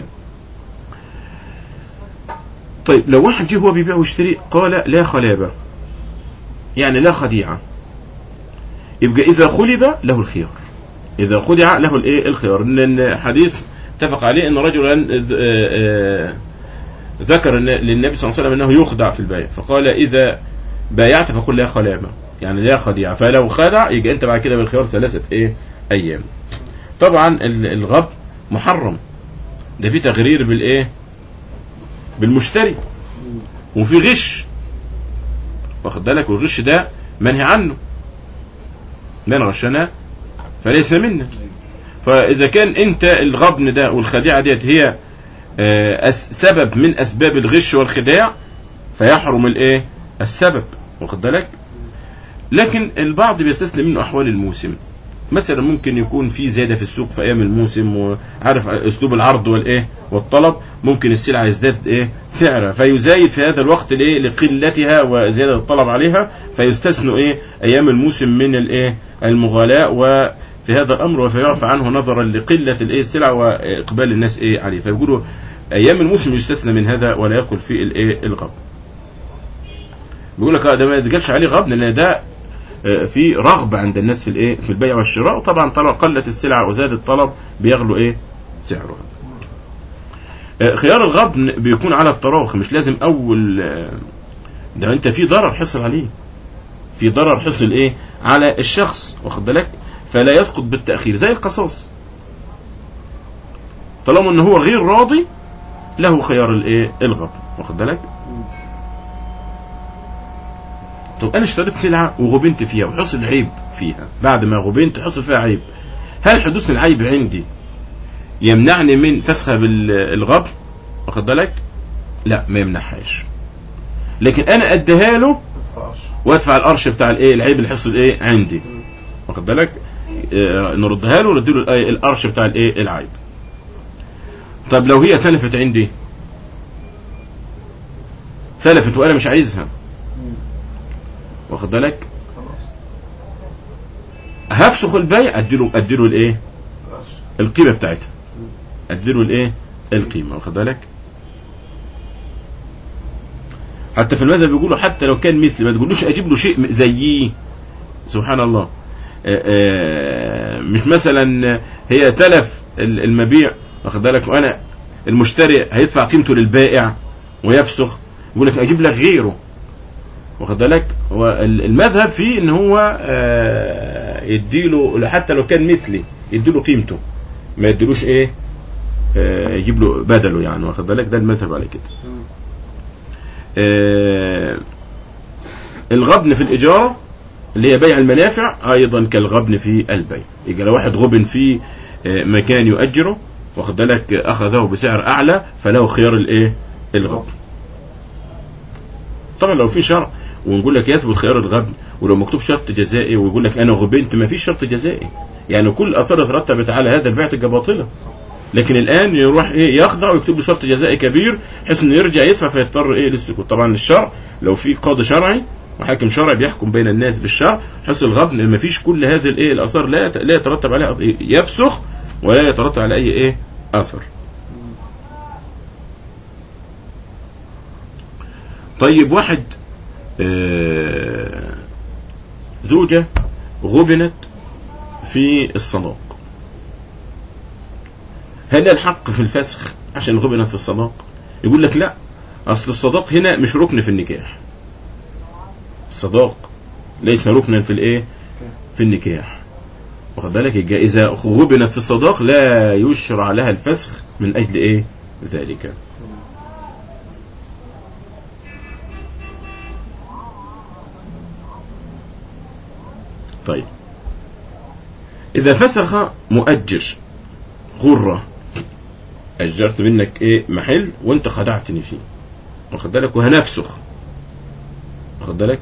طيب لو واحد جه هو بيبيع ويشتري قال لا خلابه يعني لا خديعه يبقى اذا خلب له الخيار اذا خدع له الايه الخيار ان الحديث اتفق عليه ان رجلا ذكر للنبي صلى الله عليه وسلم انه يخدع في البيع فقال اذا بايعت فقل لا خلابه يعني لا خديعه فلو خدع يبقى انت بعد كده بالخيار ثلاثه ايه ايام طبعا الغب محرم ده في تغرير بالايه بالمشتري وفي غش واخد بالك والغش ده منهي عنه من غشنا فليس منا فاذا كان انت الغبن ده والخديعه ديت هي سبب من اسباب الغش والخداع فيحرم الايه السبب واخد بالك لكن البعض بيستثني منه احوال الموسم مثلا ممكن يكون في زياده في السوق في ايام الموسم وعارف اسلوب العرض والايه والطلب ممكن السلعه يزداد ايه سعرها فيزايد في هذا الوقت ليه لقلتها وزياده الطلب عليها فيستثنوا ايه ايام الموسم من الايه المغالاه وفي هذا الامر وفيعفى عنه نظرا لقله الايه السلع واقبال الناس ايه عليه فيقولوا ايام الموسم يستثنى من هذا ولا يدخل في الايه الغبن بيقول لك ده ما يتقالش عليه غبن لان ده في رغبة عند الناس في الايه في البيع والشراء وطبعا طبعا قلت السلع وزاد الطلب بيغلو ايه سعرها خيار الغبن بيكون على التراخي مش لازم اول ده انت في ضرر حصل عليه في ضرر حصل ايه على الشخص واخد بالك فلا يسقط بالتاخير زي القصاص طالما ان هو غير راضي له خيار الايه الغبن واخد بالك طب انا اشتريت سلعه وغبنت فيها وحصل عيب فيها بعد ما غبنت حصل فيها عيب هل حدوث العيب عندي يمنعني من فسخها بالغبن واخد بالك لا ما يمنعهاش لكن انا اديها له وادفع القرش بتاع الايه العيب اللي حصل ايه عندي واخد بالك آه نردها له ونديله القرش بتاع الايه العيب طب لو هي تلفت عندي تلفت وانا مش عايزها واخد بالك هفسخ البيع اديله اديله الايه القيمه بتاعتها اديله الايه القيمه واخد بالك حتى في المذهب بيقولوا حتى لو كان مثل ما تقولوش اجيب له شيء زيه سبحان الله آآ آآ مش مثلا هي تلف المبيع واخد بالك وانا المشتري هيدفع قيمته للبائع ويفسخ يقول لك اجيب لك غيره واخد بالك هو المذهب فيه ان هو يديله حتى لو كان مثلي يديله قيمته ما يديلوش ايه يجيب له بدله يعني واخد بالك ده المذهب على كده الغبن في الاجاره اللي هي بيع المنافع ايضا كالغبن في البيع يبقى لو واحد غبن في مكان يؤجره واخد بالك اخذه بسعر اعلى فله خيار الايه الغبن طبعا لو في شرع ونقول لك يثبت خيار الغبن ولو مكتوب شرط جزائي ويقول لك انا غبنت ما فيش شرط جزائي يعني كل الاثار ترتبت على هذا البيع تبقى باطله لكن الان يروح ايه يخضع ويكتب له شرط جزائي كبير بحيث انه يرجع يدفع فيضطر ايه للسكوت طبعا الشرع لو في قاضي شرعي وحاكم شرعي بيحكم بين الناس بالشرع حيث الغبن ما فيش كل هذه الايه الاثار لا لا يترتب عليها يفسخ ولا يترتب على اي ايه اثر طيب واحد آه زوجة غبنت في الصداق هل الحق في الفسخ عشان غبنت في الصداق يقول لك لا اصل الصداق هنا مش ركن في النكاح الصداق ليس ركنا في الايه في النكاح واخد بالك يبقى اذا غبنت في الصداق لا يشرع لها الفسخ من اجل ايه ذلك طيب اذا فسخ مؤجر غرة اجرت منك ايه محل وانت خدعتني فيه واخد بالك وهنفسخ واخد بالك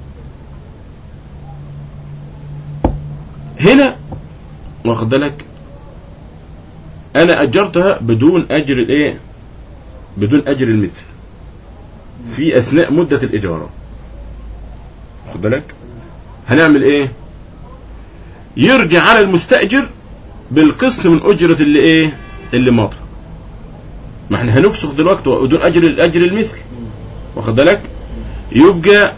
هنا واخد بالك انا اجرتها بدون اجر الايه بدون اجر المثل في اثناء مدة الاجارة واخد بالك هنعمل ايه يرجع على المستأجر بالقسط من اجرة اللي ايه اللي مضى ما احنا هنفسخ دلوقتي بدون اجر الاجر المثل واخد بالك يبقى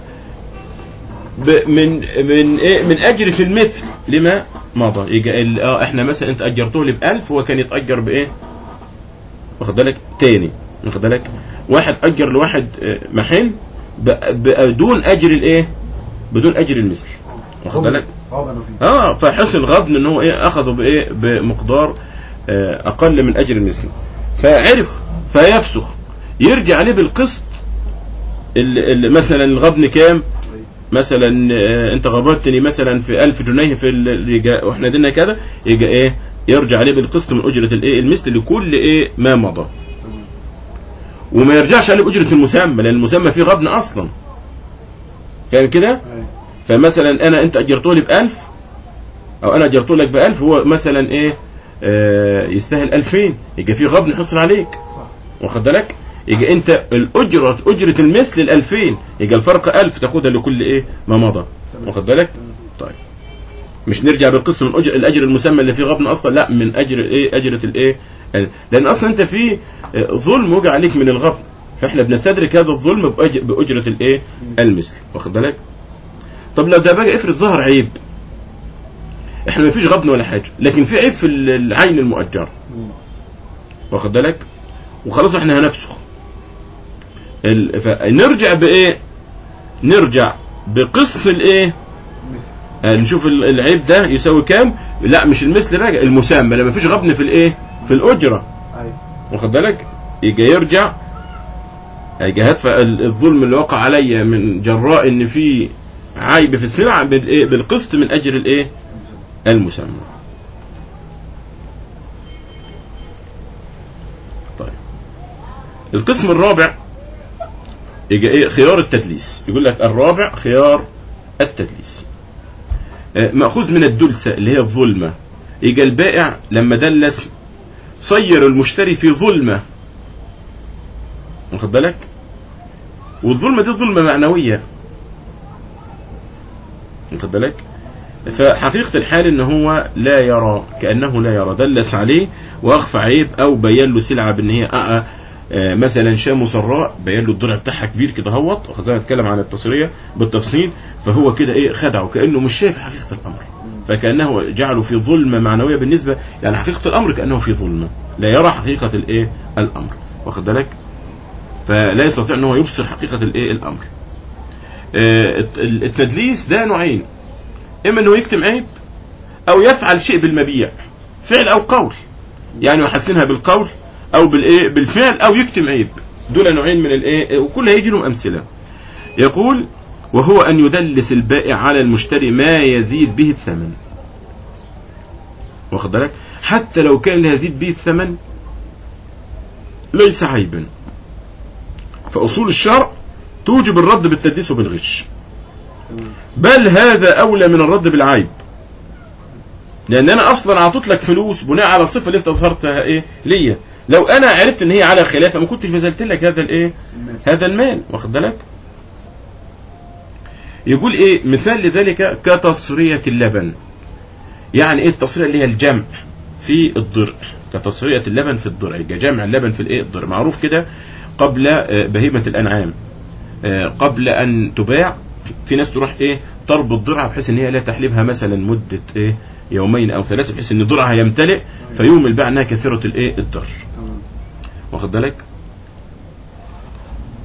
ب- من من ايه من اجرة المثل لما مضى يجي ال- اه احنا مثلا انت اجرته لي ب 1000 هو كان يتاجر بايه واخد بالك تاني واخد بالك واحد اجر لواحد آه، محل ب- بدون اجر الايه بدون اجر المثل واخد بالك اه انا فيه اه فحسن غضن ان هو ايه اخذه بايه بمقدار آه، اقل من اجر المثل فعرف فيفسخ يرجع عليه بالقسط اللي اللي مثلا الغبن كام مثلا آه، انت غبرتني مثلا في 1000 جنيه في ال- يجا- واحنا دينا كذا يجي ايه يرجع عليه بالقسط من اجره الايه المثل لكل ايه ما مضى تمام وما يرجعش عليه باجره المسمى لان المسمى فيه غبن اصلا فاهم كده ايوه فمثلا انا انت اجرته لي ب 1000 او انا اجرته لك ب 1000 هو مثلا ايه آه يستاهل 2000 يبقى في غبن حصل عليك صح واخد بالك يبقى انت الاجره اجره المثل ال 2000 يبقى الفرق 1000 تاخدها لكل ايه ما مضى تمام. واخد بالك تمام. طيب مش نرجع بالقسط من اجر الاجر المسمى اللي فيه غبن اصلا لا من اجر ايه اجره الايه لان اصلا انت في آه، ظلم وقع عليك من الغبن فاحنا بنستدرك هذا الظلم بأج- باجره الايه المثل واخد بالك طب لو ده بقى افرض ظهر عيب احنا ما فيش غبن ولا حاجه لكن في عيب في ال- العين المؤجره مم. واخد بالك وخلاص احنا هنفسخ ال... فنرجع بايه نرجع بقسط الايه مثل آه، نشوف ال- العيب ده يساوي كام لا مش المثل راجع المسمى لما فيش غبن في الايه في الاجره ايوه واخد بالك يجي يرجع يجي هدفع ال- الظلم اللي وقع عليا من جراء ان في عيب في السلعه بالايه بالقسط من اجر الايه المسمى طيب القسم الرابع يجي ايه خيار التدليس يقول لك الرابع خيار التدليس آه، مأخوذ من الدلسة اللي هي الظلمة يجي البائع لما دلس صير المشتري في ظلمة واخد بالك والظلمة دي ظلمة معنوية واخد بالك فحقيقة الحال ان هو لا يرى كأنه لا يرى دلس عليه واخفى عيب او بين له سلعة بان هي أه آه، مثلا شام سراء بين له الضلع بتاعها كبير كده هوت واخد زي ما اتكلم عن التصرية بالتفصيل فهو كده ايه خدعه كأنه مش شايف حقيقة الامر فكأنه جعله في ظلمة معنوية بالنسبة يعني حقيقة الامر كأنه في ظلمة لا يرى حقيقة الايه الامر واخد بالك فلا يستطيع ان هو يبصر حقيقة الايه الامر آه، الت- التدليس ده نوعين اما انه يكتم عيب او يفعل شيء بالمبيع فعل او قول يعني يحسنها بالقول او بالايه بالفعل او يكتم عيب دول نوعين من الايه وكل هيجي لهم امثله يقول وهو ان يدلس البائع على المشتري ما يزيد به الثمن واخد بالك حتى لو كان يزيد به الثمن ليس عيبا فاصول الشرع توجب الرد بالتدليس وبالغش تمام بل هذا اولى من الرد بالعيب لان انا اصلا اعطيت لك فلوس بناء على الصفه اللي انت ظهرتها ايه ليا لو انا عرفت ان هي على خلافه ما كنتش بذلت لك هذا الايه المال. هذا المال واخد بالك يقول ايه مثال لذلك كتصرية اللبن يعني ايه التصرية اللي هي الجمع في الضرع كتصرية اللبن في الضرع يبقى جمع اللبن في الايه الضرع معروف كده قبل آه، بهيمة الانعام آه، قبل ان تباع في ناس تروح ايه تربط ضرعها بحيث ان هي لا تحلبها مثلا مدة ايه يومين او ثلاثة بحيث ان ضرعها يمتلئ فيوم الباع انها كثيرة الايه الضر تمام واخد بالك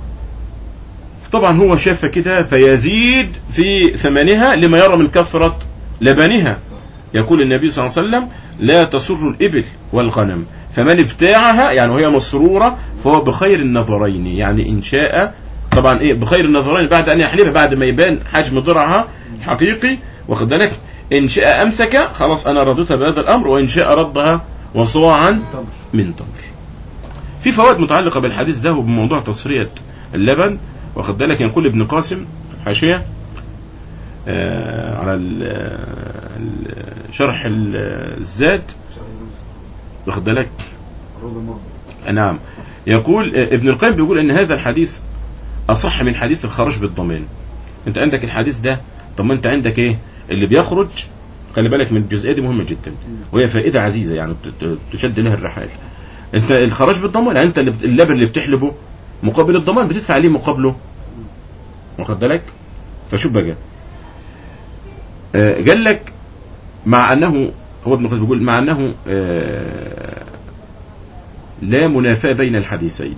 طبعا هو شاف كده فيزيد في ثمنها لما يرى من كثرة لبنها صح يقول النبي صلى الله عليه وسلم لا تسر الإبل والغنم فمن ابتاعها يعني وهي مسرورة فهو بخير النظرين يعني إن شاء طبعا إيه بخير النظرين بعد أن يحلبها بعد ما يبان حجم ضرعها حقيقي واخد بالك إن شاء أمسك خلاص أنا رضيتها بهذا الأمر وإن شاء ردها وصاعا تمر من تمر في فوائد متعلقة بالحديث ده وبموضوع تصرية اللبن واخد بالك يقول ابن قاسم حاشية آه على ال- ال- شرح ال- الزاد شهر الرز واخد بالك الرز المرضى نعم يقول آه، ابن القيم بيقول ان هذا الحديث اصح من حديث الخراج بالضمان انت عندك الحديث ده طب ما انت عندك ايه اللي بيخرج خلي بالك من الجزئيه دي مهمه جدا وهي فائده عزيزه يعني ت- ت- تشد لها الرحال انت الخراج بالضمان يعني انت اللي بت- اللبن اللي بتحلبه مقابل الضمان بتدفع عليه مقابله واخد بالك فشوف بقى آه، قال لك مع انه هو ابن القيم بيقول مع انه آه، لا منافاة بين الحديثين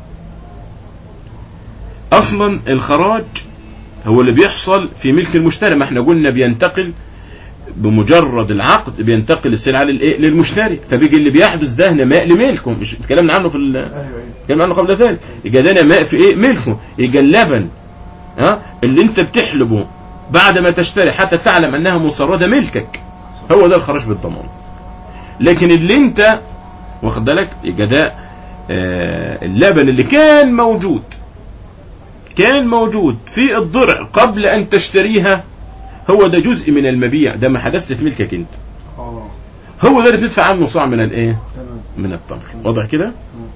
اصلا الخراج هو اللي بيحصل في ملك المشتري ما احنا قلنا بينتقل بمجرد العقد بينتقل السلعه للايه للمشتري فبيجي اللي بيحدث ده نماء لملكه مش اتكلمنا عنه في ال- ايوه ايوه اتكلمنا عنه قبل ذلك يبقى ده نماء في ايه ملكه يبقى اللبن ها اللي انت بتحلبه بعد ما تشتري حتى تعلم انها مسرده ملكك هو ده الخراج بالضمان لكن اللي انت واخد بالك يبقى ده آه، اللبن اللي كان موجود كان موجود في الضرع قبل ان تشتريها هو ده جزء من المبيع ده ما حدث في ملكك انت اه هو ده اللي بتدفع عنه صاع من الايه تمام من التمر واضح كده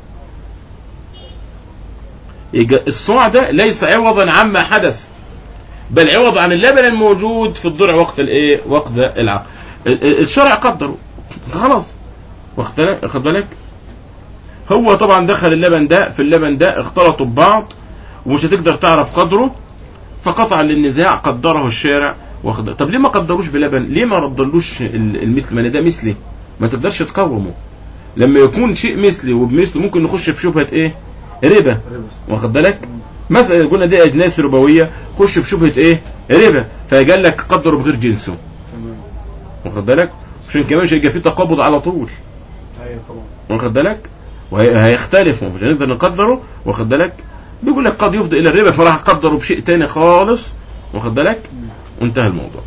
يبقى الصاع ده ليس عوضا عما حدث بل عوض عن اللبن الموجود في الضرع وقت الايه وقت العقد ال- ال- الشرع قدره خلاص واخد بالك واخد بالك هو طبعا دخل اللبن ده في اللبن ده اختلطوا ببعض ومش هتقدر تعرف قدره فقطع للنزاع قدره الشارع واخد طب ليه ما قدروش بلبن ليه ما ردلوش ال- المثل ما ده مثلي ما تقدرش تقومه لما يكون شيء مثلي وبمثله ممكن نخش بشبهه ايه ربا ربس واخد بالك مثلا قلنا دي اجناس ربويه خش بشبهه ايه ربا فقال لك قدره بغير جنسه تمام واخد بالك عشان كمان مش هيبقى فيه تقابض على طول ايوه طبعا واخد بالك وهيختلف مش هنقدر نقدره واخد بالك بيقول لك قد يفضي الى الربا فراح قدره بشيء تاني خالص واخد بالك وانتهى الموضوع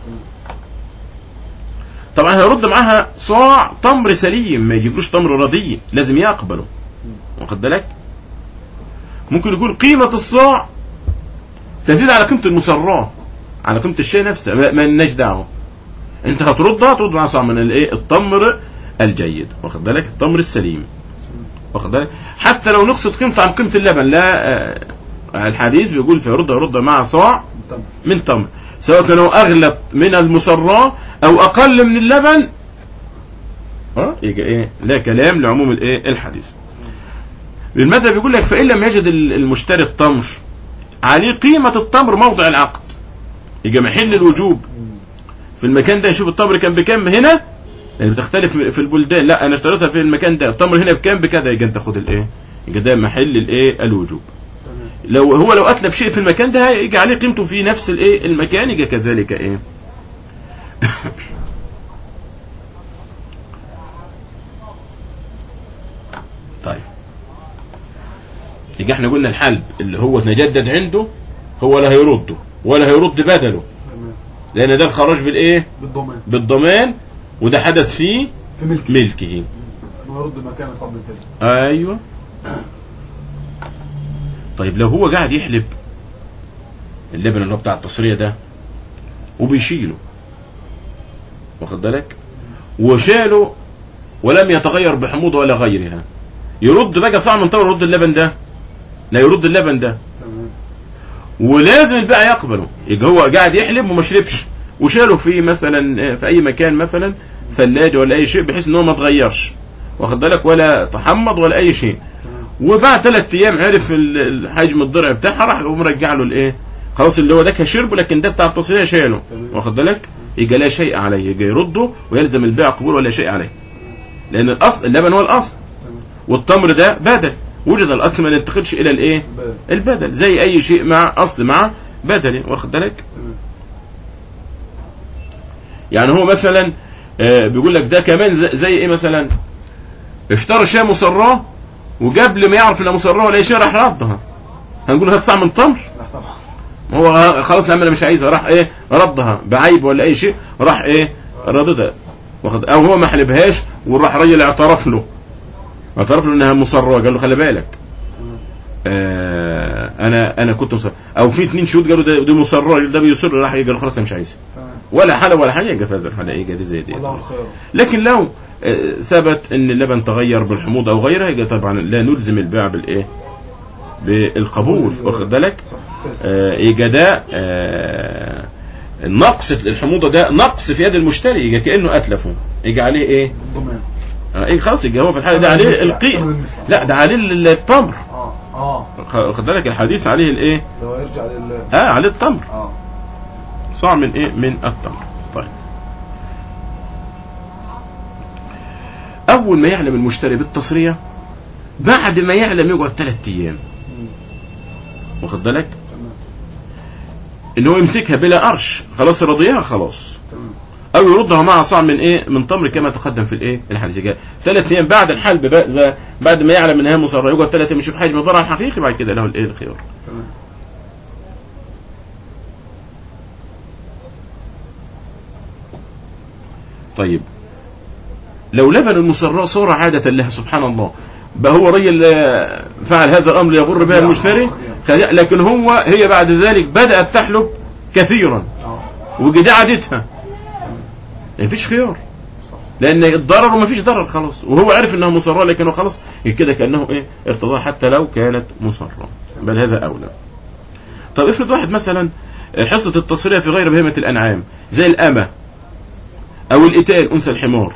طبعا هيرد معاها صاع تمر سليم ما يجيبلوش تمر رديء لازم يقبله واخد بالك ممكن يكون قيمة الصاع تزيد على قيمة المسراه على قيمة الشيء نفسه ما ما لناش دعوه انت هتردها ترد معاها صاع من الايه التمر الجيد واخد بالك التمر السليم واخد بالك حتى لو نقصد قيمته عن قيمة اللبن لا آه، الحديث بيقول فيرد يرد مع صاع تمام من تمر سواء كانوا اغلب من المسراه او اقل من اللبن ها يجي ايه لا كلام لعموم الايه الحديث المذهب بيقول لك فان لم يجد ال- المشتري التمر عليه قيمه التمر موضع العقد يجي محل الوجوب في المكان ده يشوف التمر كان بكام هنا يعني بتختلف في البلدان لا انا اشتريتها في المكان ده التمر هنا بكام بكذا يجي انت خد الايه يجي ده محل الايه الوجوب تمام لو هو لو اتلف شيء في المكان ده يجي عليه قيمته في نفس الايه المكان يجي كذلك ايه طيب يجي احنا قلنا الحلب اللي هو تجدد عنده هو لا هيرده ولا هيرد بدله تمام لان ده الخراج بالايه بالضمان بالضمان وده حدث فيه في ملك ملكه انه يرد مكان الفضل التاني ايوه طيب لو هو قاعد يحلب اللبن اللي هو بتاع التصرية ده وبيشيله واخد بالك وشاله ولم يتغير بحموضه ولا غيرها يرد بقى صعب من طور يرد اللبن ده لا يرد اللبن ده تمام ولازم البائع يقبله يبقى هو قاعد يحلب وما شربش وشاله في مثلا في اي مكان مثلا ثلاجه ولا اي شيء بحيث ان هو ما اتغيرش واخد بالك ولا تحمض ولا اي شيء تمام وبعد ثلاث ايام عرف ال- ال- حجم الضرع بتاعها راح يقوم مرجع له الايه خلاص اللي هو ده كان شربه لكن ده بتاع التصريه شاله تمام. واخد بالك يبقى لا شيء عليه يبقى يرده ويلزم البيع قبول ولا شيء عليه لان الاصل اللبن هو الاصل تمام والتمر ده بدل وجد الاصل ما ينتقلش الى الايه بدل. البدل زي اي شيء مع اصل مع بدل واخد بالك تمام يعني هو مثلا آه، بيقول لك ده كمان زي, زي ايه مثلا اشترى شاي مصراه وقبل ما يعرف انها مصراه ولا شيء راح ردها هنقول له هتصع من تمر لا طبعا ما هو خلاص لما انا مش عايزها راح ايه ردها بعيب ولا اي شيء راح ايه رددها واخد او هو ما حلبهاش وراح راجل اعترف له اعترف له انها مصراه قال له خلي بالك آه انا انا كنت مصر او في اثنين شهود قالوا ده, ده مصراه ده بيصر راح يجي قال خلاص انا مش عايزها تمام ولا حاله ولا حاجه يبقى فاذر حاله ايه دي زي دي والله الخير لكن لو آه، ثبت ان اللبن تغير بالحموضه او غيرها يبقى طبعا لا نلزم البيع بالايه بالقبول واخد بالك صح كويس. آه، يبقى ده آه، نقص الحموضه ده نقص في يد المشتري يبقى كانه اتلفه يجي عليه ايه ضمان آه، ايه خلاص يبقى هو في الحاله ده عليه القيم لا ده عليه ال- التمر اه اه واخد بالك الحديث عليه الايه لو يرجع لل اه عليه التمر اه صاع من ايه من التمر طيب اول ما يعلم المشتري بالتصرية بعد ما يعلم يقعد ثلاث ايام مم. واخد بالك تمام ان هو يمسكها بلا قرش خلاص رضيها خلاص تمام او يردها مع صاع من ايه من تمر كما تقدم في الايه الحديث جاء ثلاث ايام بعد الحلب بقى بعد ما يعلم انها مصرة يقعد ثلاث ايام يشوف حجم الضرر الحقيقي بعد كده له الايه الخيار تمام طيب لو لبن المصراء صار عادة لها سبحان الله بقى هو رجل آه، فعل هذا الأمر يغر بها المشتري خديع- لكن هو هي بعد ذلك بدأت تحلب كثيرا اه وجد عادتها مفيش خيار صح لأن الضرر وما فيش ضرر خلاص وهو عرف أنها مصراء لكنه خلاص كده كأنه إيه ارتضاها حتى لو كانت مصراء بل هذا أولى طب افرض واحد مثلا حصة التصرية في غير بهيمة الأنعام زي الأمة أو الإتان أنثى الحمار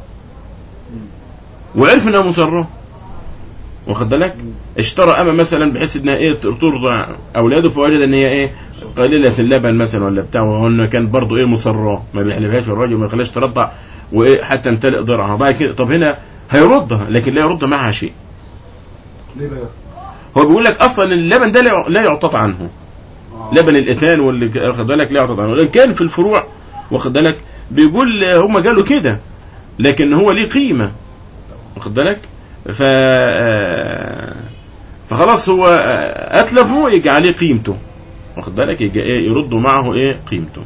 وعرف انها مصرة واخد بالك اشترى أمة مثلا بحيث انها ايه ترضع اولاده فوجد ان هي ايه قليلة اللبن مثلا ولا بتاع وان كانت برضه ايه مصرة ما بيحلبهاش الراجل وما يخليهاش ترضع وايه حتى امتلئ ضرعها بعد كده طب هنا هيردها لكن لا يرد معها شيء ليه بقى؟ هو بيقول لك اصلا اللبن ده لا- لا يعتط عنه آه. لبن الاتان واللي واخد بالك لا يعتط عنه لان كان في الفروع واخد بالك بيقول هم قالوا كده لكن هو ليه قيمه واخد بالك ف آه، فخلاص هو آه، اتلفه يجي عليه قيمته واخد بالك يجي ايه يردوا معه ايه قيمته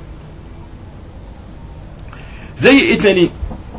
زي ايه تاني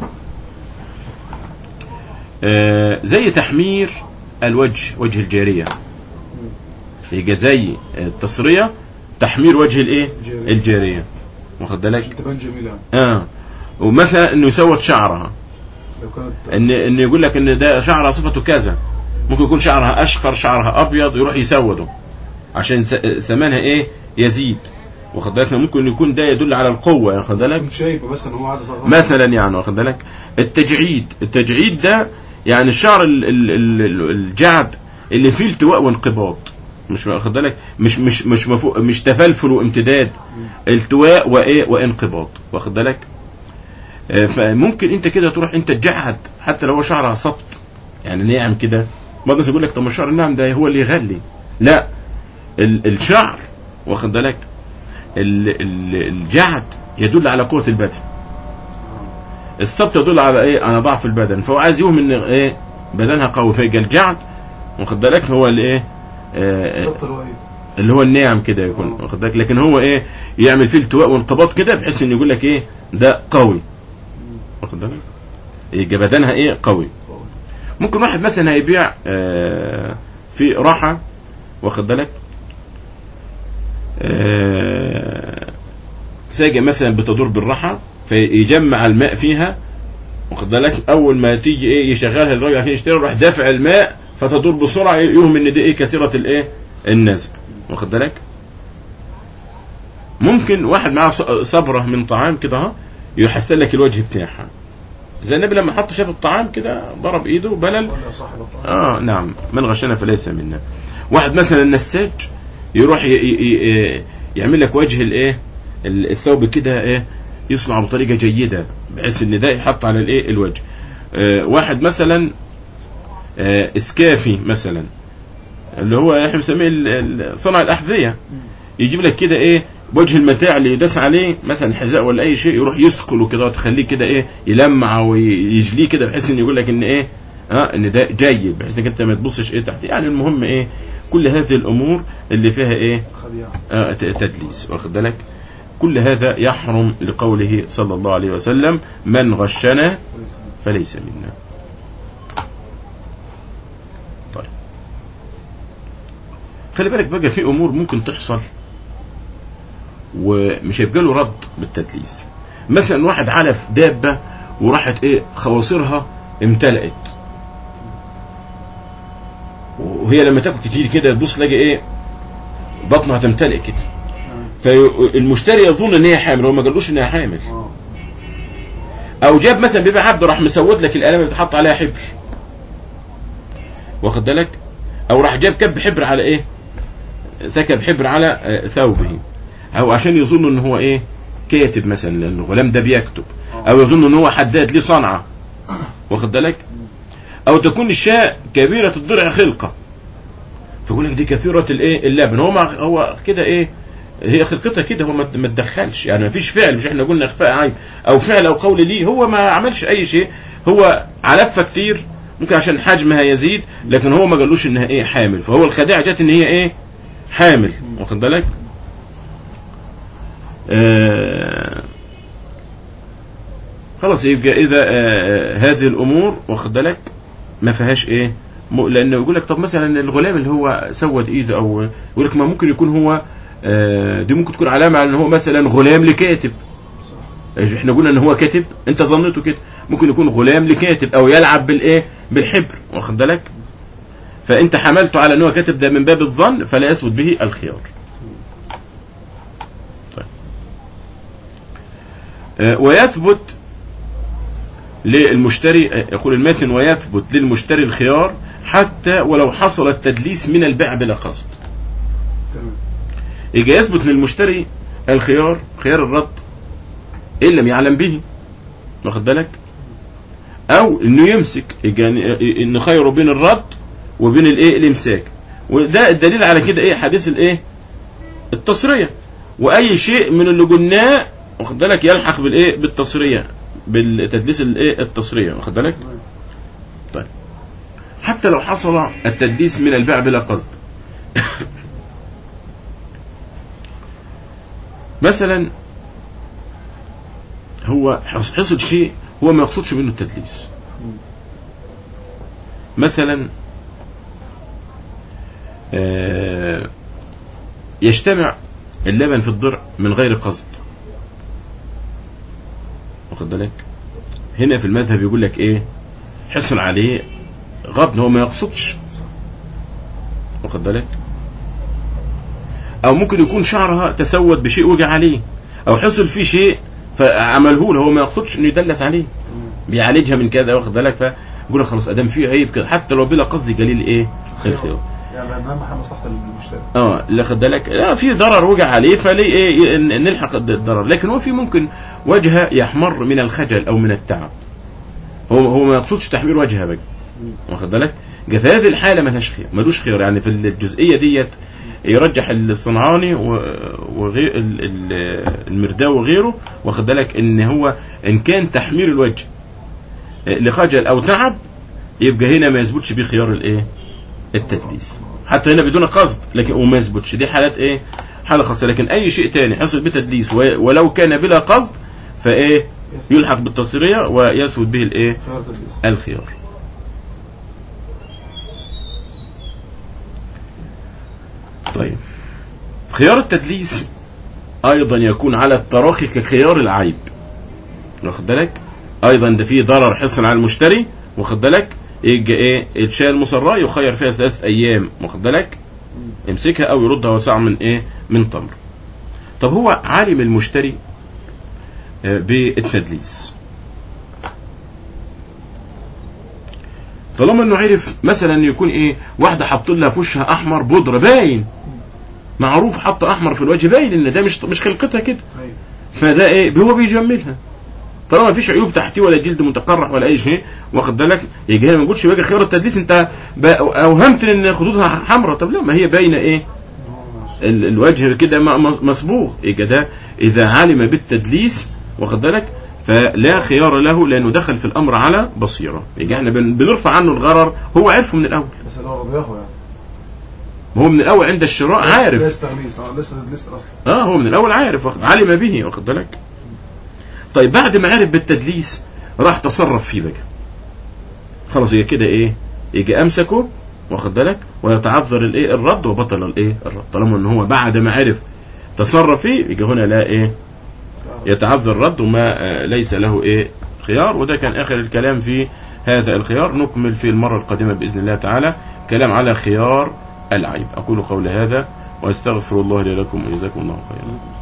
آه، زي تحمير الوجه وجه الجاريه يبقى زي التصرية تحمير وجه الايه الجارية. الجارية واخد بالك عشان تبان جميلة اه ومثلا انه يسود شعرها لو كانت ان ان يقول لك ان ده شعرها صفته كذا ممكن يكون شعرها اشقر شعرها ابيض يروح يسوده عشان س- ثمنها ايه يزيد واخد بالك ممكن يكون ده يدل على القوه واخد بالك كنت شايف مثلا هو عايز يصغر مثلا يعني واخد بالك التجعيد التجعيد ده يعني الشعر ال- ال- ال- ال- الجعد اللي فيه التواء وانقباض مش واخد بالك مش مش مش مفو مش تفلفل وامتداد التواء وايه وانقباض واخد بالك آه، فممكن انت كده تروح انت تجعد حتى لو هو شعرها سبط يعني ناعم كده بعض الناس يقول لك طب ما الشعر الناعم ده هو اللي يغلي لا ال- الشعر واخد بالك ال- ال- الجعد يدل على قوه البدن السبط يدل على ايه على ضعف البدن فهو عايز يوهم ان ايه بدنها قوي فيجي الجعد واخد بالك هو اللي ايه آه السبط اللي هو ايه؟ اللي هو الناعم كده يكون واخد بالك لكن هو ايه يعمل فيه التواء وانقباض كده بحيث ان يقول لك ايه ده قوي واخد بالك يبقى بدنها ايه قوي ممكن واحد مثلا هيبيع آه في راحه واخد بالك آه ساجة مثلا بتدور بالراحه فيجمع الماء فيها واخد بالك اول ما تيجي ايه يشغلها الراجل عشان يشتري يروح دافع الماء فتدور بسرعه يوهم ان دي ايه كثيره الايه النزع واخد بالك ممكن واحد معاه ص- صبره من طعام كده اهو يحسن لك الوجه بتاعها زي النبي لما حط شاف الطعام كده ضرب ايده بلل ولا صاحب الطعام اه نعم من غشنا فليس منا واحد مثلا نساج يروح ي- ي- ي- يعمل لك وجه الايه ال- الثوب كده ايه يصنع بطريقه جيده بحيث ان ده يحط على الايه الوجه آه واحد مثلا آه، اسكافي مثلا اللي هو احنا بنسميه ال- ال- صنع الاحذيه يجيب لك كده ايه وجه المتاع اللي يداس عليه مثلا حذاء ولا اي شيء يروح يسقله كده وتخليه كده ايه يلمع ويجليه كده بحيث ان يقول لك ان ايه اه ان ده جيد بحيث انك انت ما تبصش ايه تحت يعني المهم ايه كل هذه الامور اللي فيها ايه خديعة آه، ت- تدليس واخد بالك كل هذا يحرم لقوله صلى الله عليه وسلم من غشنا وليس فليس منا طيب خلي بالك بقى في امور ممكن تحصل ومش هيبقى له رد بالتدليس مثلا واحد علف دابه وراحت ايه خواصرها امتلأت وهي لما تاكل كتير كده تبص تلاقي ايه بطنها تمتلئ كده فالمشتري يظن ان هي حامل هو ما قالوش ان هي حامل اه او جاب مثلا بيبقى عبد راح مسود لك القلم اللي بتحط عليها حبر واخد بالك او راح جاب كب حبر على ايه سكب حبر على آه، ثوبه او عشان يظن ان هو ايه كاتب مثلا لان الغلام ده بيكتب او يظن ان هو حداد ليه صنعه واخد بالك او تكون الشاة كبيرة الضرع خلقة فيقول لك دي كثيرة الايه اللبن هو مع هو كده ايه هي خلقتها كده هو ما ما تدخلش يعني ما فيش فعل مش احنا قلنا اخفاء عيب او فعل او قول ليه هو ما عملش اي شيء هو علفها كتير ممكن عشان حجمها يزيد لكن هو ما قالوش انها ايه حامل فهو الخداع جت ان هي ايه حامل واخد بالك آه خلاص يبقى اذا آه هذه الامور واخد بالك ما فيهاش ايه م- لانه يقول لك طب مثلا الغلام اللي هو سود ايده او يقول لك ما ممكن يكون هو آه دي ممكن تكون علامه على ان هو مثلا غلام لكاتب صح احنا قلنا ان هو كاتب انت ظنيته كده ممكن يكون غلام لكاتب او يلعب بالايه بالحبر واخد بالك فانت حملته على ان هو كاتب ده من باب الظن فلا يثبت به الخيار طيب. آه، ويثبت للمشتري آه، يقول الماتن ويثبت للمشتري الخيار حتى ولو حصل التدليس من البيع بلا قصد تمام يجي يثبت للمشتري الخيار خيار الرد ان لم يعلم به واخد بالك او انه يمسك يجي يعني انه خيره بين الرد وبين الايه الامساك وده الدليل على كده ايه حديث الايه التصريه واي شيء من اللي قلناه واخد بالك يلحق بالايه بالتصريه بالتدليس الايه التصريه واخد بالك تمام طيب حتى لو حصل التدليس من البيع بلا قصد مثلا هو حص- حصل شيء هو ما يقصدش منه التدليس مم. مثلا آه، يجتمع اللبن في الضرع من غير قصد واخد بالك هنا في المذهب يقول لك ايه حصل عليه غبن هو ما يقصدش صح واخد بالك او ممكن يكون شعرها تسود بشيء وقع عليه او حصل فيه شيء فعمله له هو ما يقصدش انه يدلس عليه تمام بيعالجها من كذا واخد بالك فيقول لك خلاص ادام فيه عيب كده حتى لو بلا قصد قليل ايه الخيار يعني لان اهم حاجه مصلحه المشتري اه اللي خد بالك لا في ضرر وقع عليه فليه ايه ن- نلحق الضرر لكن هو في ممكن وجهه يحمر من الخجل او من التعب هو هو ما يقصدش تحمير وجهها بقى مم. واخد بالك جا في هذه الحاله ملهاش خير ملوش خير يعني في الجزئيه ديت يرجح الصنعاني وغير المرداوي وغيره واخد بالك ان هو ان كان تحمير الوجه آه، لخجل او تعب يبقى هنا ما يثبتش بيه خيار الايه التدليس حتى هنا بدون قصد لكن وما يثبتش دي حالات ايه حاله خاصه لكن اي شيء تاني حصل بتدليس و- ولو كان بلا قصد فايه يلحق بالتصريه ويثبت به الايه خيار تدليس الخيار طيب خيار التدليس ايضا يكون على التراخي كخيار العيب واخد بالك ايضا ده فيه ضرر حصل على المشتري واخد بالك يجي ايه الشاة المصراة يخير فيها ثلاثة ايام واخد بالك مم. يمسكها او يردها وسع من ايه من تمر طب هو عالم المشتري آه، بالتدليس طالما انه عرف مثلا يكون ايه واحده حاط لها في وشها احمر بودره باين معروف حط احمر في الوجه باين ان ده مش مش خلقتها كده ايوه فده ايه هو بيجملها طالما ما فيش عيوب تحتيه ولا جلد متقرح ولا اي شيء واخد بالك يجي هنا ما نقولش بقى خيار التدليس انت ب- اوهمت ان خدودها حمراء طب لا ما هي باينه ايه ال- الوجه كده م- م- مصبوغ يبقى ده اذا علم بالتدليس واخد بالك فلا خيار له لانه دخل في الامر على بصيره يبقى احنا بن- بنرفع عنه الغرر هو عرفه من الاول بس لو رضياه يعني ما هو من الاول عند الشراء عارف لسه تغليس اه لسه لسه اصلا اه هو من الاول عارف واخد- علم به واخد بالك طيب بعد ما عرف بالتدليس راح تصرف فيه بقى خلاص يبقى كده ايه يجي امسكه واخد بالك ويتعذر الايه الرد وبطل الايه الرد طالما ان هو بعد ما عرف تصرف فيه يجي هنا لا ايه يتعذر الرد وما آه، ليس له ايه خيار وده كان اخر الكلام في هذا الخيار نكمل في المره القادمه باذن الله تعالى كلام على خيار العيب اقول قولي هذا واستغفر الله لي لكم وجزاكم الله خيرا